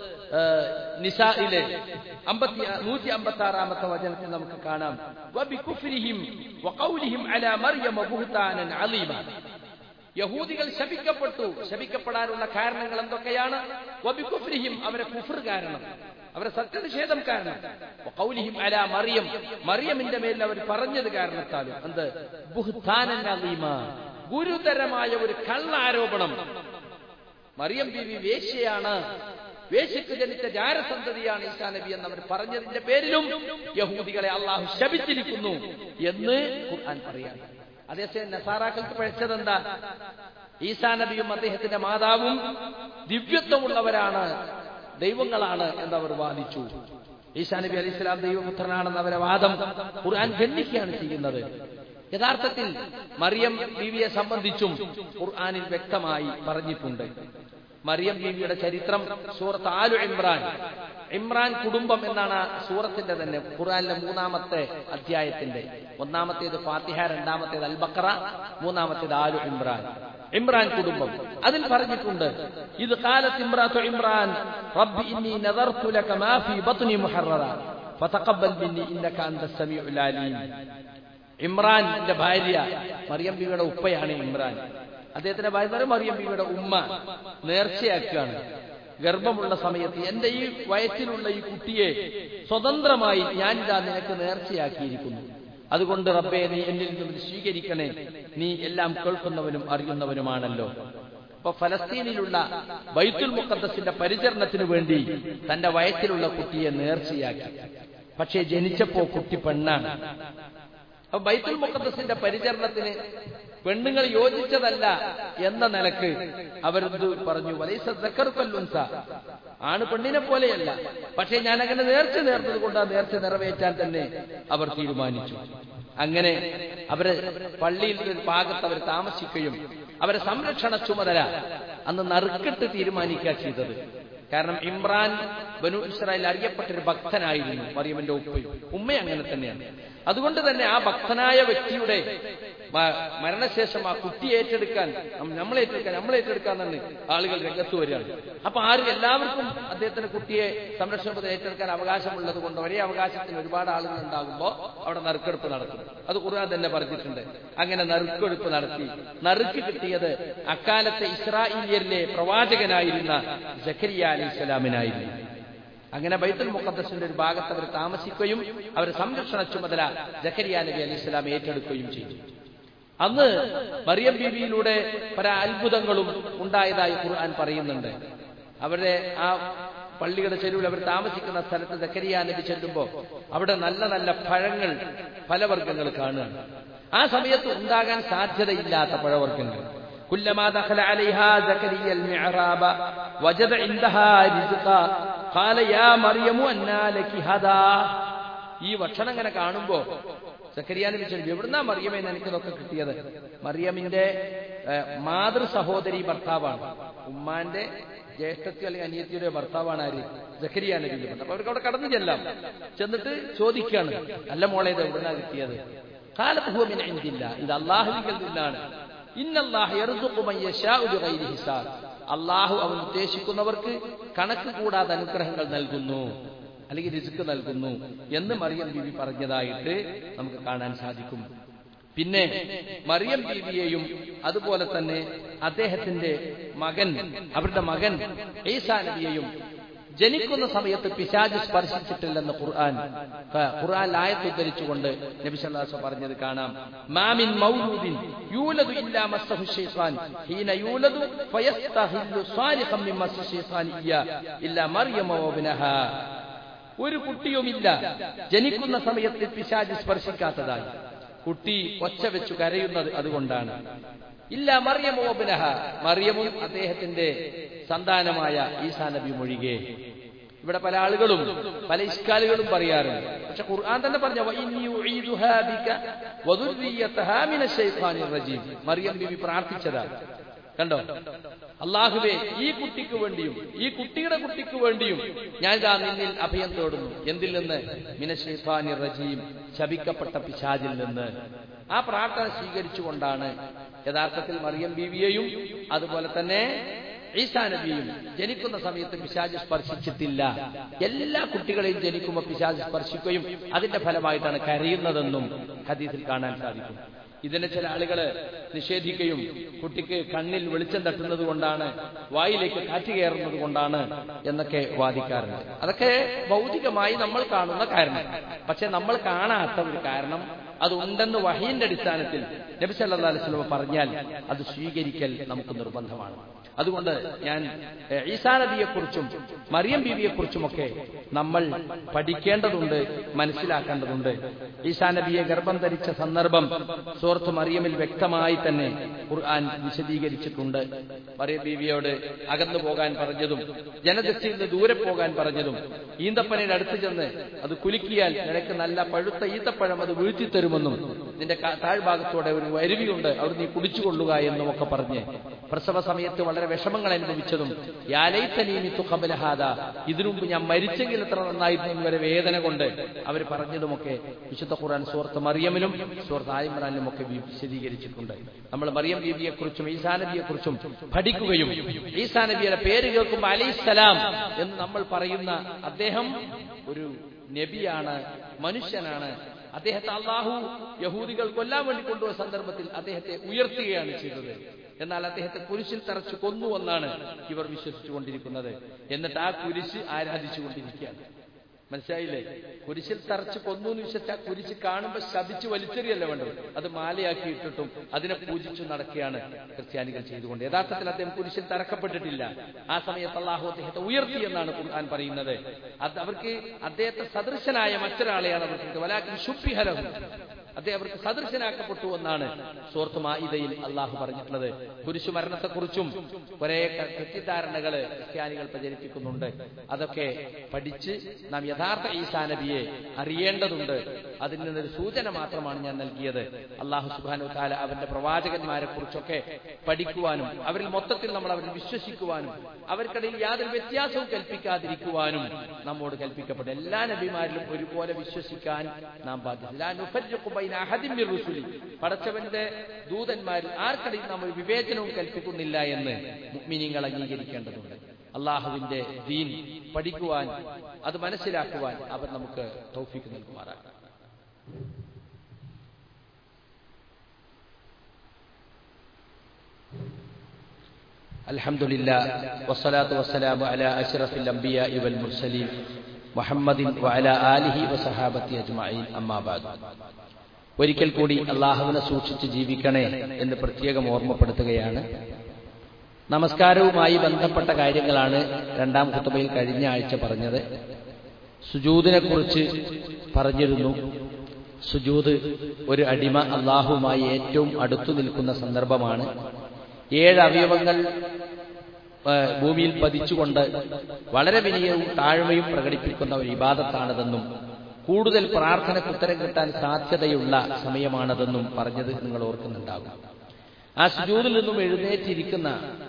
Speaker 1: നിസായിലെ അമ്പത്തി നൂറ്റി അമ്പത്തി ആറാമത്തെ വചനത്തിൽ നമുക്ക് കാണാം വബികുഫ്രിഹിം വഖൗലിഹിം അലാ മറിയം ബുഹ്താനൻ അലീമ യഹൂദികൾ ശപിക്കപ്പെട്ടു ശപിക്കപ്പെടാനുള്ള കാരണങ്ങൾ എന്തൊക്കെയാണ് വബികുഫ്രിഹിം അവരെ കുഫർ കാരണം അവരെ സത്യനിഷേധം കാരണം വഖൗലിഹിം അലാ മറിയം മറിയമിന്റെ മേൽ അവർ പറഞ്ഞത് കാരണത്താലും എന്ത് ബുഹ്താനൻ അലീമ ഗുരുതരമായ ഒരു കള്ളാരോപണം മറിയം ബീവി വേശ്യയാണ് വേശ്യക്ക് ജനിച്ച ജാരസന്തതിയാണ് ഈസാ നബി എന്ന് അവർ പറഞ്ഞതിന്റെ പേരിലും യഹൂദികളെ അള്ളാഹു ശപിച്ചിരിക്കുന്നു എന്ന് ഖുർആൻ പറയാം അതേസമയം നസാറാക്കൾക്ക് പഴച്ചതെന്താ ഈസാ നബിയും അദ്ദേഹത്തിന്റെ മാതാവും ദിവ്യത്വമുള്ളവരാണ് ദൈവങ്ങളാണ് എന്നവർ വാദിച്ചു ഈസാ നബി അലി ഇസ്ലാം ദൈവപുത്രനാണെന്ന് അവരെ വാദം ഖുർആൻ ഖണ്ഡിക്കുകയാണ് ചെയ്യുന്നത് യഥാർത്ഥത്തിൽ മറിയം ബീവിയെ സംബന്ധിച്ചും ഖുർആാനിൽ വ്യക്തമായി പറഞ്ഞിട്ടുണ്ട് മറിയം ബീവിയുടെ ചരിത്രം സൂറത്ത് ആലു ഇമ്രാൻ ഇമ്രാൻ കുടുംബം എന്നാണ് സൂറത്തിന്റെ തന്നെ ഖുർആാനിലെ മൂന്നാമത്തെ അധ്യായത്തിന്റെ ഒന്നാമത്തേത് ഫാത്തിഹ രണ്ടാമത്തേത് അൽബക്കറ മൂന്നാമത്തേത് ആലു ഇമ്രാൻ ഇമ്രാൻ കുടുംബം അതിൽ പറഞ്ഞിട്ടുണ്ട് ഇത് കാലത്ത് ഇമ്രാത്തു ഇമ്രാൻ റബ്ബി ഇന്നി നദർതു ലക മാ ഫീ ബത്നി മുഹററ ഫതഖബ്ബൽ മിന്നി ഇന്നക അന്ത സമീഉൽ അലീം ഇമ്രാന്റെ ഭാര്യ മറിയം ബീവിയുടെ ഉപ്പയാണ് ഇമ്രാൻ അദ്ദേഹത്തിന്റെ ഭാര്യ മറിയം ബീവിയുടെ ഉമ്മ നേർച്ചയാക്കുകയാണ് ഗർഭമുള്ള സമയത്ത് എന്റെ ഈ വയറ്റിലുള്ള ഈ കുട്ടിയെ സ്വതന്ത്രമായി ഞാനിതാ നിനക്ക് നേർച്ചയാക്കിയിരിക്കുന്നു അതുകൊണ്ട് റബ്ബെ നീ എന്നിൽ നിന്ന് സ്വീകരിക്കണേ നീ എല്ലാം കേൾക്കുന്നവനും അറിയുന്നവനുമാണല്ലോ അപ്പൊ ഫലസ്തീനിലുള്ള ബൈത്തുൽ മുഖദ്ദസിന്റെ പരിചരണത്തിനു വേണ്ടി തന്റെ വയറ്റിലുള്ള കുട്ടിയെ നേർച്ചയാക്കി പക്ഷേ ജനിച്ചപ്പോ കുട്ടി പെണ്ണാണ് അപ്പൊ ബൈത്തുൽ മുഖദ്ദസിന്റെ പരിചരണത്തിന് പെണ്ണുങ്ങൾ യോജിച്ചതല്ല എന്ന നിലക്ക് അവരെന്ത് പറഞ്ഞു വലൈസ സക്കറുക്കല്ലുൻസ ആണ് പെണ്ണിനെ പോലെയല്ല പക്ഷേ ഞാൻ അങ്ങനെ നേർച്ച നേർന്നത് കൊണ്ട് ആ നേർച്ച നിറവേറ്റാൻ തന്നെ അവർ തീരുമാനിച്ചു അങ്ങനെ അവര് പള്ളിയിൽ ഒരു ഭാഗത്ത് അവർ താമസിക്കുകയും അവരെ സംരക്ഷണ ചുമതല അന്ന് നറുക്കിട്ട് തീരുമാനിക്കുക ചെയ്തത് കാരണം ഇമ്രാൻ ബനു ഇസ്രായേൽ അറിയപ്പെട്ടൊരു ഭക്തനായിരുന്നു മറിയമ്മന്റെ ഉപ്പയും ഉമ്മ അങ്ങനെ തന്നെയാണ് അതുകൊണ്ട് തന്നെ ആ ഭക്തനായ വ്യക്തിയുടെ മരണശേഷം ആ കുട്ടി ഏറ്റെടുക്കാൻ നമ്മൾ ഏറ്റെടുക്കാൻ നമ്മൾ ഏറ്റെടുക്കാൻ തന്നെ ആളുകൾ രംഗത്ത് വരികയാണ് അപ്പൊ ആരും എല്ലാവർക്കും അദ്ദേഹത്തിന്റെ കുട്ടിയെ സംരക്ഷണത്തിൽ ഏറ്റെടുക്കാൻ അവകാശമുള്ളത് കൊണ്ട് ഒരേ അവകാശത്തിന് ഒരുപാട് ആളുകൾ ഉണ്ടാകുമ്പോൾ അവിടെ നറുക്കെടുപ്പ് നടത്തും അത് ഖുർആൻ തന്നെ പറഞ്ഞിട്ടുണ്ട് അങ്ങനെ നറുക്കെടുപ്പ് നടത്തി നറുക്ക് കിട്ടിയത് അക്കാലത്തെ ഇസ്രായേലിയരിലെ പ്രവാചകനായിരുന്ന ജക്കരിയ അലി ഇസ്ലാമിനായിരുന്നു അങ്ങനെ ബൈത്തുൽ മുഖദ്ദസിന്റെ ഒരു ഭാഗത്ത് അവർ താമസിക്കുകയും അവർ സംരക്ഷണ ചുമതല ജക്കരിയ നബി അലി ഇസ്ലാം ഏറ്റെടുക്കുകയും ചെയ്തു അന്ന് മറിയം ബീവിയിലൂടെ പല അത്ഭുതങ്ങളും ഉണ്ടായതായി ഖുർആൻ പറയുന്നുണ്ട് അവരുടെ ആ പള്ളിയുടെ ചെരുവിൽ അവർ താമസിക്കുന്ന സ്ഥലത്ത് ജക്കരിയ നബി ചെല്ലുമ്പോൾ അവിടെ നല്ല നല്ല പഴങ്ങൾ ഫലവർഗ്ഗങ്ങൾ കാണുകയാണ് ആ സമയത്ത് ഉണ്ടാകാൻ സാധ്യതയില്ലാത്ത പഴവർഗ്ഗങ്ങൾ كلما دخل عليها زكريا المعراب وجد عندها رزقا قال يا مريم أنى لك هذا ഈ ഭക്ഷണം ഇങ്ങനെ കാണുമ്പോ സക്കരിയാനെ വിളിച്ചു എവിടുന്നാ മറിയമേ എനിക്ക് ഇതൊക്കെ കിട്ടിയത് മറിയമിന്റെ മാതൃ സഹോദരി ഭർത്താവാണ് ഉമ്മാന്റെ ജ്യേഷ്ഠത്തി അല്ലെങ്കിൽ അനിയത്തിയുടെ ഭർത്താവാണ് ആര് സക്കരിയ നബി അപ്പൊ അവർക്ക് അവിടെ കടന്നു ചെല്ലാം ചെന്നിട്ട് ചോദിക്കാണ് നല്ല മോളെ ഇത് എവിടുന്നാ കിട്ടിയത് കാലഭൂമിന് എന്തില്ല ഇത് അള്ളാഹുവിൽ നിന്നാണ് അള്ളാഹു അവൻ ഉദ്ദേശിക്കുന്നവർക്ക് കണക്ക് കൂടാതെ അനുഗ്രഹങ്ങൾ നൽകുന്നു അല്ലെങ്കിൽ രിസുക്ക് നൽകുന്നു എന്ന് മറിയം ബീവി പറഞ്ഞതായിട്ട് നമുക്ക് കാണാൻ സാധിക്കും പിന്നെ മറിയം ബീവിയെയും അതുപോലെ തന്നെ അദ്ദേഹത്തിന്റെ മകൻ അവരുടെ മകൻ ഈസാ നബിയെയും ജനിക്കുന്ന സമയത്ത് പിശാജ് സ്പർശിച്ചിട്ടില്ലെന്ന് ഖുർആൻ ഖുർആൻ ആയത്ത് ഉദ്ധരിച്ചുകൊണ്ട് നബി സല്ലല്ലാഹു പറഞ്ഞത് കാണാം മാമിൻ മൗലൂദിൻ യൂലദു ഇല്ലാ മസ്സഹു ശൈത്താൻ ഹീന യൂലദു ഫയസ്തഹില്ലു സാലിഹം മിൻ മസ്സി ശൈത്താൻ ഇയ്യ ഇല്ലാ മറിയമ വബ്നഹ ഒരു കുട്ടിയുമില്ല ജനിക്കുന്ന സമയത്ത് പിശാജ് സ്പർശിക്കാത്തതായി കുട്ടി ഒച്ച വെച്ചു കരയുന്നത് അതുകൊണ്ടാണ് ഇല്ല മറിയമോബിനഹ മറിയമും അദ്ദേഹത്തിന്റെ സന്താനമായ ഈസാ നബി മൊഴികെ ഇവിടെ പല ആളുകളും പല ഇഷ്കാലുകളും പറയാറുണ്ട് പക്ഷെ ഖുർആൻ തന്നെ പറഞ്ഞ മറിയം ബിബി പ്രാർത്ഥിച്ചതാണ് കണ്ടോ അള്ളാഹുവെ ഈ കുട്ടിക്ക് വേണ്ടിയും ഈ കുട്ടിയുടെ കുട്ടിക്ക് വേണ്ടിയും ഞാൻ ഇതാ നിന്നിൽ അഭയം തേടുന്നു എന്തിൽ നിന്ന് മിനശൈഫാനി റജീം ശപിക്കപ്പെട്ട പിശാജിൽ നിന്ന് ആ പ്രാർത്ഥന സ്വീകരിച്ചുകൊണ്ടാണ് യഥാർത്ഥത്തിൽ മറിയം ബീവിയെയും അതുപോലെ തന്നെ ഈസാ നബിയും ജനിക്കുന്ന സമയത്ത് പിശാജ് സ്പർശിച്ചിട്ടില്ല എല്ലാ കുട്ടികളെയും ജനിക്കുമ്പോൾ പിശാജ് സ്പർശിക്കുകയും അതിന്റെ ഫലമായിട്ടാണ് കരയുന്നതെന്നും ഹദീസിൽ കാണാൻ സാധിക്കും ഇതിനെ ചില ആളുകൾ നിഷേധിക്കുകയും കുട്ടിക്ക് കണ്ണിൽ വെളിച്ചം തട്ടുന്നത് കൊണ്ടാണ് വായിലേക്ക് കാറ്റ് കയറുന്നത് കൊണ്ടാണ് എന്നൊക്കെ വാദിക്കാറുണ്ട് അതൊക്കെ ഭൗതികമായി നമ്മൾ കാണുന്ന കാരണം പക്ഷെ നമ്മൾ കാണാത്ത ഒരു കാരണം അത് ഉണ്ടെന്ന് വഹീന്റെ അടിസ്ഥാനത്തിൽ നബി സല്ലല്ലാഹു അലൈഹി വസല്ലം പറഞ്ഞാൽ അത് സ്വീകരിക്കൽ നമുക്ക് നിർബന്ധമാണ് അതുകൊണ്ട് ഞാൻ ഈസാ നബിയെക്കുറിച്ചും മറിയം ബീവിയെക്കുറിച്ചുമൊക്കെ നമ്മൾ പഠിക്കേണ്ടതുണ്ട് മനസ്സിലാക്കേണ്ടതുണ്ട് ഈസാ നബിയെ ഗർഭം ധരിച്ച സന്ദർഭം സൂറത്ത് മറിയമിൽ വ്യക്തമായി തന്നെ ഖുർആൻ വിശദീകരിച്ചിട്ടുണ്ട് മറിയം ബീവിയോട് അകന്നു പോകാൻ പറഞ്ഞതും ജനദൃഷ്ടിയിൽ നിന്ന് ദൂരെ പോകാൻ പറഞ്ഞതും ഈന്തപ്പനയുടെ അടുത്ത് ചെന്ന് അത് കുലുക്കിയാൽ നിനക്ക് നല്ല പഴുത്ത ഈത്തപ്പഴം അത് വീഴ്ത്തിത്തരും തരുമെന്നും നിന്റെ ക- താഴ്ഭാഗത്തോടെ ഒരു വരുവിയുണ്ട് അവർ നീ കുടിച്ചുകൊള്ളുക എന്നും ഒക്കെ പറഞ്ഞ് പ്രസവ സമയത്ത് വളരെ വിഷമങ്ങൾ അനുഭവിച്ചതും യാലൈത്തനീമിത്തു കബലഹാദ ഇതിനു മുമ്പ് ഞാൻ മരിച്ചെങ്കിൽ എത്ര നന്നായിരുന്നു എന്ന് വരെ വേദന കൊണ്ട് അവർ പറഞ്ഞതുമൊക്കെ വിശുദ്ധ ഖുർആൻ സുഹൃത്ത് മറിയമിലും സുഹൃത്ത് ആലിമ്രാനിലും ഒക്കെ വിശദീകരിച്ചിട്ടുണ്ട് നമ്മൾ മറിയം ബീബിയെക്കുറിച്ചും ഈസാ നബിയെക്കുറിച്ചും പഠിക്കുകയും ഈസാ നബിയുടെ പേര് കേൾക്കുമ്പോൾ അലൈസലാം എന്ന് നമ്മൾ പറയുന്ന അദ്ദേഹം ഒരു നബിയാണ് മനുഷ്യനാണ് അദ്ദേഹത്തെ അള്ളാഹു യഹൂദികൾ കൊല്ലാൻ വേണ്ടി കൊണ്ടുപോയ സന്ദർഭത്തിൽ അദ്ദേഹത്തെ ഉയർത്തുകയാണ് ചെയ്തത് എന്നാൽ അദ്ദേഹത്തെ കുരിശിൽ തറച്ചു കൊന്നു എന്നാണ് ഇവർ വിശ്വസിച്ചുകൊണ്ടിരിക്കുന്നത് എന്നിട്ട് ആ കുരിശ് ആരാധിച്ചുകൊണ്ടിരിക്കുകയാണ് മനസ്സിലായില്ലേ കുരിശിൽ തറച്ച് കൊന്നു എന്ന് വിശ്വസിച്ച് ആ കുരിശ് കാണുമ്പോൾ ശപിച്ച് വലിച്ചെറിയല്ല വേണ്ടത് അത് മാലയാക്കി ഇട്ടിട്ടും അതിനെ പൂജിച്ചു നടക്കുകയാണ് ക്രിസ്ത്യാനികൾ ചെയ്തുകൊണ്ട് യഥാർത്ഥത്തിൽ അദ്ദേഹം കുരിശിൽ തറക്കപ്പെട്ടിട്ടില്ല ആ സമയത്ത് അള്ളാഹു അദ്ദേഹത്തെ ഉയർത്തി എന്നാണ് ഖുർആൻ പറയുന്നത് അത് അവർക്ക് അദ്ദേഹത്തെ സദൃശനായ മറ്റൊരാളെയാണ് അവർക്ക് വലാക്കി ശുഭിഹരഹു അദ്ദേഹം അവർക്ക് സദൃശനാക്കപ്പെട്ടു എന്നാണ് സൂറത്ത് മാഇദയിൽ അള്ളാഹു പറഞ്ഞിട്ടുള്ളത് കുരിശു മരണത്തെക്കുറിച്ചും കുറെ തെറ്റിദ്ധാരണകൾ ക്രിസ്ത്യാനികൾ പ്രചരിപ്പിക്കുന്നുണ്ട് അതൊക്കെ പഠിച്ച് നാം യഥാർത്ഥ ഈസാ നബിയെ അറിയേണ്ടതുണ്ട് അതിൽ നിന്നൊരു സൂചന മാത്രമാണ് ഞാൻ നൽകിയത് അള്ളാഹു സുബാനു താല അവന്റെ പ്രവാചകന്മാരെ കുറിച്ചൊക്കെ പഠിക്കുവാനും അവരിൽ മൊത്തത്തിൽ നമ്മൾ അവരിൽ വിശ്വസിക്കുവാനും അവർക്കിടയിൽ യാതൊരു വ്യത്യാസവും കൽപ്പിക്കാതിരിക്കുവാനും നമ്മോട് കൽപ്പിക്കപ്പെട്ടു എല്ലാ നബിമാരിലും ഒരുപോലെ വിശ്വസിക്കാൻ നാം ബാധ്യത പടച്ചവന്റെ ദൂതന്മാരിൽ ആർക്കിടയിൽ നാം ഒരു വിവേചനവും കൽപ്പിക്കുന്നില്ല എന്ന് മുഗ്മിനിങ്ങൾ അംഗീകരിക്കേണ്ടതുണ്ട് അള്ളാഹുവിന്റെ ദീൻ പഠിക്കുവാൻ അത് മനസ്സിലാക്കുവാൻ അവർ നമുക്ക് തൗഫീക്ക് നൽകുമാറാണ് الحمد لله والصلاة والسلام على أشرف الأنبياء والمرسلين محمد وعلى آله وصحابته أجمعين أما بعد ഒരിക്കൽ കൂടി അള്ളാഹുവിനെ സൂക്ഷിച്ച് ജീവിക്കണേ എന്ന് പ്രത്യേകം ഓർമ്മപ്പെടുത്തുകയാണ് നമസ്കാരവുമായി ബന്ധപ്പെട്ട കാര്യങ്ങളാണ് രണ്ടാം കുത്തുബയിൽ കഴിഞ്ഞ ആഴ്ച പറഞ്ഞത് സുജൂദിനെ കുറിച്ച് പറഞ്ഞിരുന്നു സുജൂദ് ഒരു അടിമ അള്ളാഹുമായി ഏറ്റവും അടുത്തു നിൽക്കുന്ന സന്ദർഭമാണ് ഏഴ് അവയവങ്ങൾ ഭൂമിയിൽ പതിച്ചുകൊണ്ട് വളരെ വിനയവും താഴ്മയും പ്രകടിപ്പിക്കുന്ന ഒരു ഇബാദത്താണതെന്നും കൂടുതൽ പ്രാർത്ഥനയ്ക്ക് ഉത്തരം കിട്ടാൻ സാധ്യതയുള്ള സമയമാണതെന്നും പറഞ്ഞത് നിങ്ങൾ ഓർക്കുന്നുണ്ടാകും ആ സുജൂതിൽ നിന്നും എഴുന്നേറ്റിരിക്കുന്ന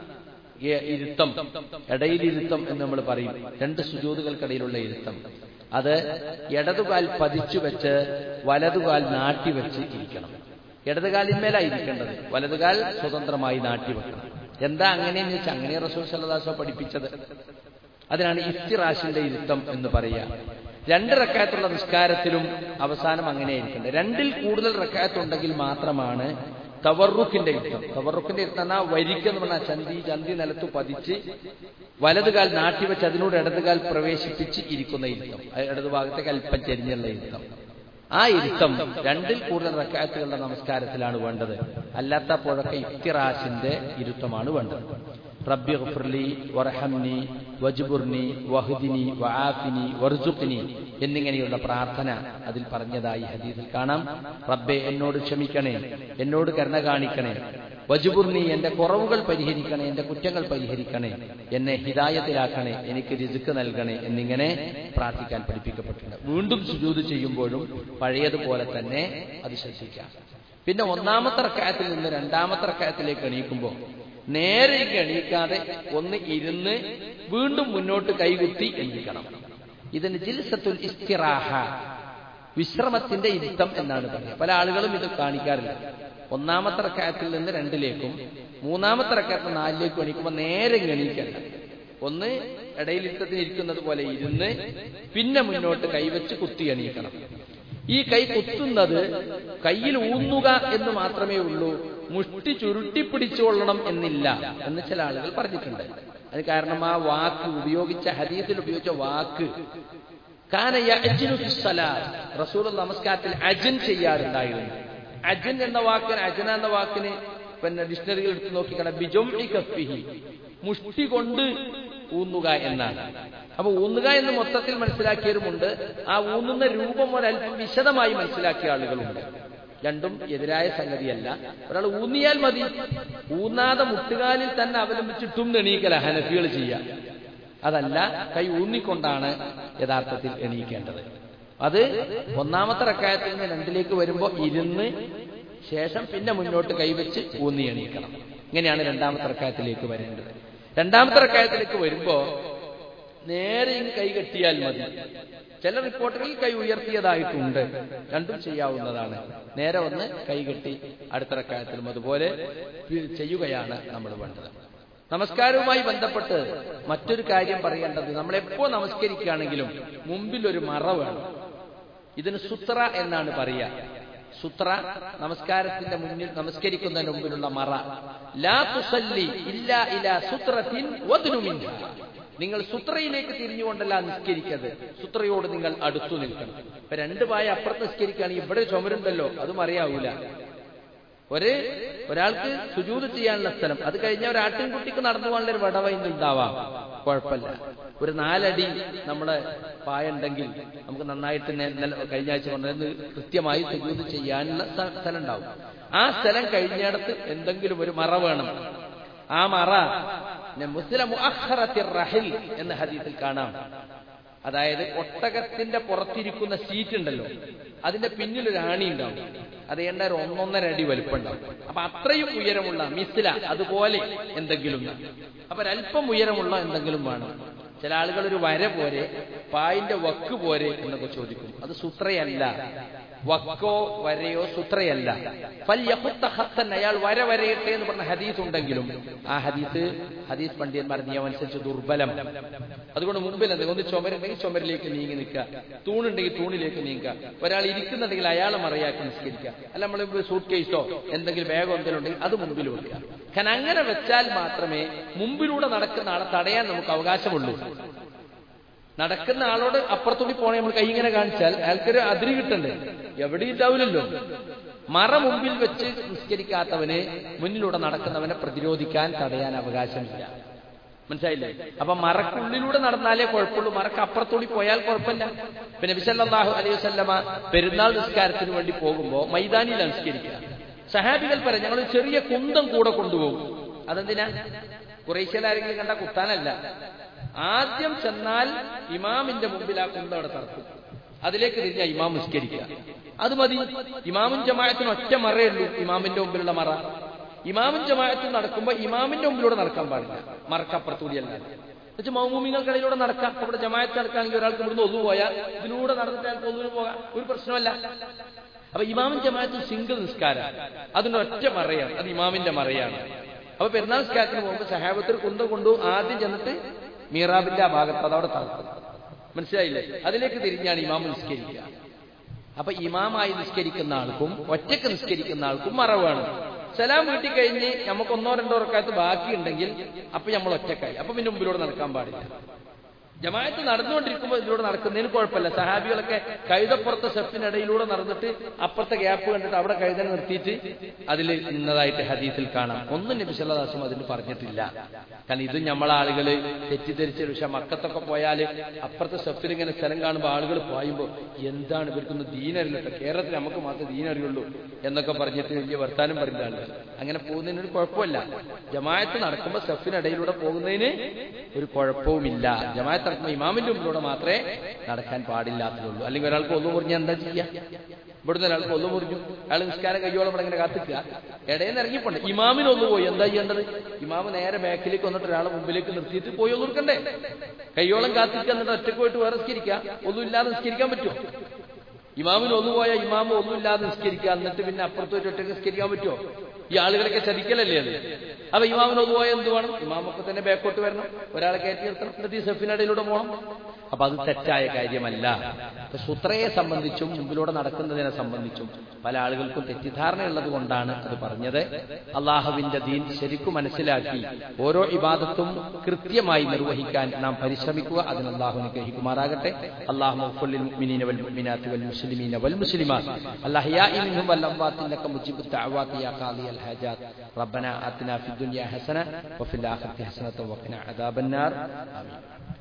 Speaker 1: ഇരുത്തം ഇടയിലിരുത്തം എന്ന് നമ്മൾ പറയും രണ്ട് സുജൂതുകൾക്കിടയിലുള്ള ഇരുത്തം അത് ഇടതുകാൽ പതിച്ചു വെച്ച് വലതുകാൽ നാട്ടിവെച്ച് ഇരിക്കണം ഇടതുകാലിന്മേലായിരിക്കേണ്ടത് വലതുകാൽ സ്വതന്ത്രമായി നാട്ടിവെക്കണം എന്താ അങ്ങനെയെന്ന് വെച്ചാൽ അങ്ങനെ റസൂൽ സല്ലാസോ പഠിപ്പിച്ചത് അതിനാണ് ഇഫ്തിറാശിന്റെ ഇരുത്തം എന്ന് പറയുക രണ്ട് റക്കായത്തുള്ള നിസ്കാരത്തിലും അവസാനം അങ്ങനെയായിരിക്കേണ്ടത് രണ്ടിൽ കൂടുതൽ റക്കായത്തുണ്ടെങ്കിൽ മാത്രമാണ് തവറുക്കിന്റെ യുദ്ധം തവറുക്കിന്റെ യുദ്ധം എന്നാൽ വരിക്കെന്ന് പറഞ്ഞാൽ ചന്തി ചന്തി നിലത്ത് പതിച്ച് വലതുകാൽ നാട്ടിവെച്ച് അതിനോട് ഇടതുകാൽ പ്രവേശിപ്പിച്ച് ഇരിക്കുന്ന യുദ്ധം ഇടതുഭാഗത്തേക്ക് അല്പം ചെരിഞ്ഞുള്ള യുദ്ധം ആ ഇരുത്തം രണ്ടിൽ കൂടുതൽ റക്കായത്തുകളുടെ നമസ്കാരത്തിലാണ് വേണ്ടത് അല്ലാത്തപ്പോഴൊക്കെ ഇഫ്തിറാശിന്റെ ഇരുത്തമാണ് വേണ്ടത് റബ്ബി ഗഫർലി വറഹംനി വജുബുർനി വഹുദിനി വആഫിനി വർസുഖ്നി എന്നിങ്ങനെയുള്ള പ്രാർത്ഥന അതിൽ പറഞ്ഞതായി ഹദീസിൽ കാണാം റബ്ബെ എന്നോട് ക്ഷമിക്കണേ എന്നോട് കരുണ കാണിക്കണേ വജുബുർനി എന്റെ കുറവുകൾ പരിഹരിക്കണേ എന്റെ കുറ്റങ്ങൾ പരിഹരിക്കണേ എന്നെ ഹിതായത്തിലാക്കണേ എനിക്ക് രിസുക്ക് നൽകണേ എന്നിങ്ങനെ പ്രാർത്ഥിക്കാൻ പഠിപ്പിക്കപ്പെട്ടിട്ടുണ്ട് വീണ്ടും സുജൂത് ചെയ്യുമ്പോഴും പഴയതുപോലെ തന്നെ അത് ശ്രദ്ധിക്കാം പിന്നെ ഒന്നാമത്തെ റക്കായത്തിൽ നിന്ന് രണ്ടാമത്തെ റക്കായത്തിലേക്ക് എണീക്കുമ്പോൾ നേരെ എണീക്കാതെ ഒന്ന് ഇരുന്ന് വീണ്ടും മുന്നോട്ട് കൈകുത്തി എണീക്കണം ഇതിന് ജിൽസത്തുൽ ഇസ്തിറാഹ വിശ്രമത്തിന്റെ ഇരുത്തം എന്നാണ് പറയുക പല ആളുകളും ഇത് കാണിക്കാറില്ല ഒന്നാമത്തെ റക്കായത്തിൽ നിന്ന് രണ്ടിലേക്കും മൂന്നാമത്തെ റക്കായത്തിൽ നാലിലേക്കും എണീക്കുമ്പോൾ നേരെ എണീക്കല്ല ഒന്ന് ഇടയിലിരുത്തത്തിന് ഇരിക്കുന്നത് പോലെ ഇരുന്ന് പിന്നെ മുന്നോട്ട് കൈവച്ച് കുത്തി എണീക്കണം ഈ കൈ കുത്തുന്നത് കയ്യിൽ ഊന്നുക എന്ന് മാത്രമേ ഉള്ളൂ മുഷ്ടി ചുരുട്ടി പിടിച്ചുകൊള്ളണം എന്നില്ല എന്ന് ചില ആളുകൾ പറഞ്ഞിട്ടുണ്ട് അത് കാരണം ആ വാക്ക് ഉപയോഗിച്ച ഹദീസിൽ ഉപയോഗിച്ച വാക്ക് റസൂൽ നമസ്കാരത്തിൽ അജൻ ചെയ്യാറുണ്ടായിരുന്നു അജൻ എന്ന വാക്കിന് അജന എന്ന വാക്കിന് പിന്നെ ഡിക്ഷണറികൾ എടുത്ത് നോക്കിക്കണം ബിജോം കഫിഹി മുഷ്ടി കൊണ്ട് ഊന്നുക എന്നാണ് അപ്പൊ ഊന്നുക എന്ന് മൊത്തത്തിൽ മനസ്സിലാക്കിയവരുമുണ്ട് ആ ഊന്നുന്ന രൂപം ഒരല്പം വിശദമായി മനസ്സിലാക്കിയ ആളുകളുണ്ട് രണ്ടും എതിരായ സംഗതിയല്ല ഒരാൾ ഊന്നിയാൽ മതി ഊന്നാതെ മുട്ടുകാലിൽ തന്നെ അവലംബിച്ചിട്ടും എണീക്കല ഹനഫികൾ ചെയ്യുക അതല്ല കൈ ഊന്നിക്കൊണ്ടാണ് യഥാർത്ഥത്തിൽ എണീക്കേണ്ടത് അത് ഒന്നാമത്തെ റക്കായത്തിൽ നിന്ന് രണ്ടിലേക്ക് വരുമ്പോൾ ഇരുന്ന് ശേഷം പിന്നെ മുന്നോട്ട് കൈവച്ച് ഊന്നി എണീക്കണം ഇങ്ങനെയാണ് രണ്ടാമത്തെ റക്കായത്തിലേക്ക് വരേണ്ടത് രണ്ടാമത്തെ റക്കായത്തിലേക്ക് വരുമ്പോ നേരെ ഇങ്ങ് കൈ കെട്ടിയാൽ മതി ചില റിപ്പോർട്ടുകളിൽ കൈ ഉയർത്തിയതായിട്ടുണ്ട് രണ്ടും ചെയ്യാവുന്നതാണ് നേരെ ഒന്ന് കൈ കെട്ടി അടുത്ത റക്കായത്തിലും അതുപോലെ ചെയ്യുകയാണ് നമ്മൾ വേണ്ടത് നമസ്കാരവുമായി ബന്ധപ്പെട്ട് മറ്റൊരു കാര്യം പറയേണ്ടത് നമ്മളെപ്പോ നമസ്കരിക്കുകയാണെങ്കിലും മുമ്പിൽ ഒരു മറ വേണം ഇതിന് സുത്ര എന്നാണ് പറയുക സുത്ര നമസ്കാരത്തിന്റെ മുന്നിൽ നമസ്കരിക്കുന്നതിന് മുമ്പിലുള്ള മറ ലാ തുസല്ലി ഇല്ല ഇല സുത്രത്തിൻ വദ്നുമിൻഹ നിങ്ങൾ സുത്രയിലേക്ക് തിരിഞ്ഞുകൊണ്ടല്ല നിസ്കരിക്കരുത് സുത്രയോട് നിങ്ങൾ അടുത്തു നിൽക്കണം ഇപ്പൊ രണ്ട് പായ അപ്പുറത്ത് നിസ്കരിക്കുകയാണെങ്കിൽ ഇവിടെ ചുമരുണ്ടല്ലോ അതും അറിയാവൂല ഒരു ഒരാൾക്ക് സുജൂത് ചെയ്യാനുള്ള സ്ഥലം അത് കഴിഞ്ഞ ഒരു ആട്ടിൻകുട്ടിക്ക് നടന്നു പോകാനുള്ള ഒരു വടവ ഇന്നുണ്ടാവാം കുഴപ്പമില്ല ഒരു നാലടി നമ്മളെ പായ ഉണ്ടെങ്കിൽ നമുക്ക് നന്നായിട്ട് കഴിഞ്ഞ ആഴ്ച കൊണ്ടുവന്ന് കൃത്യമായി സുജൂത് ചെയ്യാനുള്ള സ്ഥലം ഉണ്ടാവും ആ സ്ഥലം കഴിഞ്ഞിടത്ത് എന്തെങ്കിലും ഒരു മറ വേണം ആ മറ മുസ്ലിം റഹിൽ എന്ന ഹദീസിൽ കാണാം അതായത് ഒട്ടകത്തിന്റെ പുറത്തിരിക്കുന്ന സീറ്റ് ഉണ്ടല്ലോ അതിന്റെ പിന്നിൽ ഒരു ആണി ഉണ്ടാവും അത് ഏണ്ട ഒരു ഒന്നൊന്നര അടി വലിപ്പമുണ്ടാവും അപ്പൊ അത്രയും ഉയരമുള്ള മിസില അതുപോലെ എന്തെങ്കിലും അപ്പൊ ഒരല്പം ഉയരമുള്ള എന്തെങ്കിലും വേണം ചില ആളുകൾ ഒരു വര പോരെ പായിന്റെ വക്ക് പോരെ എന്നൊക്കെ ചോദിക്കും അത് സൂത്രയല്ല വക്കോ വരയോ സുത്രയല്ല ഫൽ അയാൾ വര വരയട്ടെ എന്ന് പറഞ്ഞ ഹദീസ് ഉണ്ടെങ്കിലും ആ ഹദീസ് ഹദീസ് പണ്ഡിതന്മാർ നിയമമനുസരിച്ച് ദുർബലം അതുകൊണ്ട് മുമ്പിൽ എന്തെങ്കിലും ഒന്ന് ചുമരുണ്ടെങ്കിൽ ചുമരിലേക്ക് നീങ്ങി നിൽക്കുക തൂണുണ്ടെങ്കിൽ തൂണിലേക്ക് നീങ്ങുക ഒരാൾ ഇരിക്കുന്നുണ്ടെങ്കിൽ അയാളെ മറയാക്കി നിസ്കരിക്കുക അല്ല നമ്മൾ സൂട്ട് കേസോ എന്തെങ്കിലും ബാഗോ എന്തെങ്കിലും ഉണ്ടെങ്കിൽ അത് മുമ്പിൽ വെക്കുക കാരണം അങ്ങനെ വെച്ചാൽ മാത്രമേ മുമ്പിലൂടെ നടക്കുന്ന ആളെ തടയാൻ നമുക്ക് അവകാശമുള്ളൂ നടക്കുന്ന ആളോട് അപ്പുറത്തൂടി പോണേ നമ്മൾ കൈ ഇങ്ങനെ കാണിച്ചാൽ അയാൾക്കൊരു അതിരി കിട്ടണ്ടേ എവിടെ ഉണ്ടാവില്ലല്ലോ മറ മുമ്പിൽ വെച്ച് നിസ്കരിക്കാത്തവന് മുന്നിലൂടെ നടക്കുന്നവനെ പ്രതിരോധിക്കാൻ തടയാൻ അവകാശമില്ല മനസ്സിലായില്ലേ അപ്പൊ മറക്കുള്ളിലൂടെ നടന്നാലേ കുഴപ്പമുള്ളൂ മറക്ക് അപ്പുറത്തൂടി പോയാൽ കുഴപ്പമില്ല പിന്നെ വിസല്ലാഹു അലൈഹി വസല്ലമ പെരുന്നാൾ നിസ്കാരത്തിന് വേണ്ടി പോകുമ്പോ മൈതാനിയിൽ നിസ്കരിക്കുക സഹാബികൾ പറ ഞങ്ങൾ ചെറിയ കുന്തം കൂടെ കൊണ്ടുപോകും അതെന്തിനാ കുറേശ്ശലാരെങ്കിലും കണ്ട കുത്താനല്ല ആദ്യം ചെന്നാൽ ഇമാമിന്റെ മുമ്പിൽ ആ കുന്തം അവിടെ തറക്കും അതിലേക്ക് തിരിഞ്ഞ ഇമാം നിസ്കരിക്കുക അത് മതി ഇമാമും ജമാഅത്തിന് ഒറ്റ മറയുള്ളൂ ഇമാമിന്റെ മുമ്പിലുള്ള മറ ഇമാമും ജമാഅത്തും നടക്കുമ്പോൾ ഇമാമിന്റെ മുമ്പിലൂടെ നടക്കാൻ പാടില്ല മറക്കപ്പുറത്തൂടിയല്ല എന്നുവെച്ചാൽ മൗമൂമികൾക്കിടയിലൂടെ നടക്കാം അവിടെ ജമാഅത്ത് നടക്കുകയാണെങ്കിൽ ഒരാൾക്ക് ഇവിടുന്ന് ഒന്നു പോയാൽ ഇതിലൂടെ നടന്നിട്ട് അയാൾക്ക് ഒന്നിനു പോകാം ഒരു പ്രശ്നമല്ല അപ്പൊ ഇമാമും ജമാഅത്തും സിംഗിൾ നിസ്കാരം അതിന്റെ ഒറ്റ മറയാണ് അത് ഇമാമിന്റെ മറയാണ് അപ്പൊ പെരുന്നാൾ നിസ്കാരത്തിന് പോകുമ്പോൾ സഹാബത്തിൽ കുന്ത കൊണ്ടു ആദ്യം ചെന്നിട്ട് മീറാബിന്റെ ആ ഭാഗത്ത് അതവിടെ തളർത്തും മനസ്സിലായില്ലേ അതിലേക്ക് തിരിഞ്ഞാണ് ഇമാം നിസ്കരിക്കുക അപ്പൊ ഇമാമായി നിസ്കരിക്കുന്ന ആൾക്കും ഒറ്റക്ക് നിസ്കരിക്കുന്ന ആൾക്കും മറവാണ് സലാം വീട്ടിൽ കഴിഞ്ഞ് നമുക്ക് ഒന്നോ രണ്ടോ റക്കാത്ത് ബാക്കിയുണ്ടെങ്കിൽ അപ്പൊ നമ്മൾ ഒറ്റക്കായി അപ്പൊ പിന്നെ മുമ്പിലൂടെ നടക്കാൻ പാടില്ല ജമായത്ത് നടന്നുകൊണ്ടിരിക്കുമ്പോൾ ഇതിലൂടെ നടക്കുന്നതിന് കുഴപ്പമില്ല സഹാബികളൊക്കെ കഴുതപ്പുറത്തെ സ്റ്റെപ്പിനിടയിലൂടെ നടന്നിട്ട് അപ്പുറത്തെ ഗ്യാപ്പ് കണ്ടിട്ട് അവിടെ കഴുതനെ നിർത്തിയിട്ട് അതിൽ നിന്നതായിട്ട് ഹദീസിൽ കാണാം ഒന്നും നബി സല്ലാസും അതിന് പറഞ്ഞിട്ടില്ല കാരണം ഇത് നമ്മളാളുകൾ തെറ്റിദ്ധരിച്ച പക്ഷെ മക്കത്തൊക്കെ പോയാൽ അപ്പുറത്തെ സ്റ്റെപ്പിൽ ഇങ്ങനെ സ്ഥലം കാണുമ്പോൾ ആളുകൾ പായുമ്പോൾ എന്താണ് ഇവർക്കൊന്ന് ദീനറിയില്ല കേരളത്തിൽ നമുക്ക് മാത്രമേ ദീനറിയുള്ളൂ എന്നൊക്കെ പറഞ്ഞിട്ട് വലിയ വർത്താനം പറയുന്ന ആളുകൾ അങ്ങനെ പോകുന്നതിന് ഒരു കുഴപ്പമില്ല ജമായത്ത് നടക്കുമ്പോൾ സ്റ്റെപ്പിനിടയിലൂടെ പോകുന്നതിന് ഒരു കുഴപ്പവുമില്ല ജമായത്ത് നടക്കുമ്പോൾ ഇമാമിന്റെ മുമ്പിലൂടെ മാത്രമേ നടക്കാൻ പാടില്ലാത്തതുള്ളൂ അല്ലെങ്കിൽ ഒരാൾക്ക് ഒന്നു മുറിഞ്ഞാൽ എന്താ ചെയ്യുക ഇവിടുന്ന് ഒരാൾക്ക് ഒന്നു മുറിഞ്ഞു അയാൾ നിസ്കാരം കയ്യോളം ഇവിടെ ഇങ്ങനെ കാത്തിക്കുക ഇടയിൽ ഇറങ്ങിപ്പോണ്ട് ഇമാമിന് ഒന്ന് പോയി എന്താ ചെയ്യേണ്ടത് ഇമാമ് നേരെ ബാക്കിലേക്ക് വന്നിട്ട് ഒരാളെ മുമ്പിലേക്ക് നിർത്തിയിട്ട് പോയി ഒന്ന് നിർക്കണ്ടേ കയ്യോളം കാത്തിക്കുക എന്നിട്ട് ഒറ്റക്ക് പോയിട്ട് വേറെ നിസ്കരിക്കുക ഒന്നും ഇല്ലാതെ നിസ്കരിക്കാൻ പറ്റുമോ ഇമാമിന് ഒന്ന് പോയാൽ ഇമാമ് ഒന്നുമില്ലാതെ നിസ്കരിക്കുക എന്നിട്ട് പിന്നെ അപ്പുറത്തോട്ട് ഒറ്റക്ക് നിസ്കരിക്കാൻ പറ്റുമോ ഈ ആളുകളൊക്കെ ചതിക്കലല്ലേ അത് അപ്പൊ ഇമാമിന് ഒന്ന് പോയാൽ എന്ത് വേണം ഇമാമൊക്കെ തന്നെ ബാക്കോട്ട് വരണം ഒരാളെ കയറ്റി നിർത്തണം എന്നിട്ട് ഈ സെഫിനടയിലൂടെ പോകണം അപ്പൊ അത് തെറ്റായ കാര്യമല്ല സുത്രയെ സംബന്ധിച്ചും മുമ്പിലൂടെ നടക്കുന്നതിനെ സംബന്ധിച്ചും പല ആളുകൾക്കും തെറ്റിദ്ധാരണയുള്ളത് കൊണ്ടാണ് അത് പറഞ്ഞത് അള്ളാഹുവിന്റെ ദീൻ ശരിക്കും മനസ്സിലാക്കി ഓരോ ഇബാദത്തും കൃത്യമായി നിർവഹിക്കാൻ നാം പരിശ്രമിക്കുക അതിന് അള്ളാഹു അനുഗ്രഹിക്കുമാറാകട്ടെ അള്ളാഹു والمؤمنين والمؤمنات والمسلمين والمسلمات الأحياء منهم والأموات إنك مجيب الدعوات يا قاضي الحاجات ربنا آتنا في الدنيا حسنة وفي الآخرة حسنة وقنا عذاب النار آمين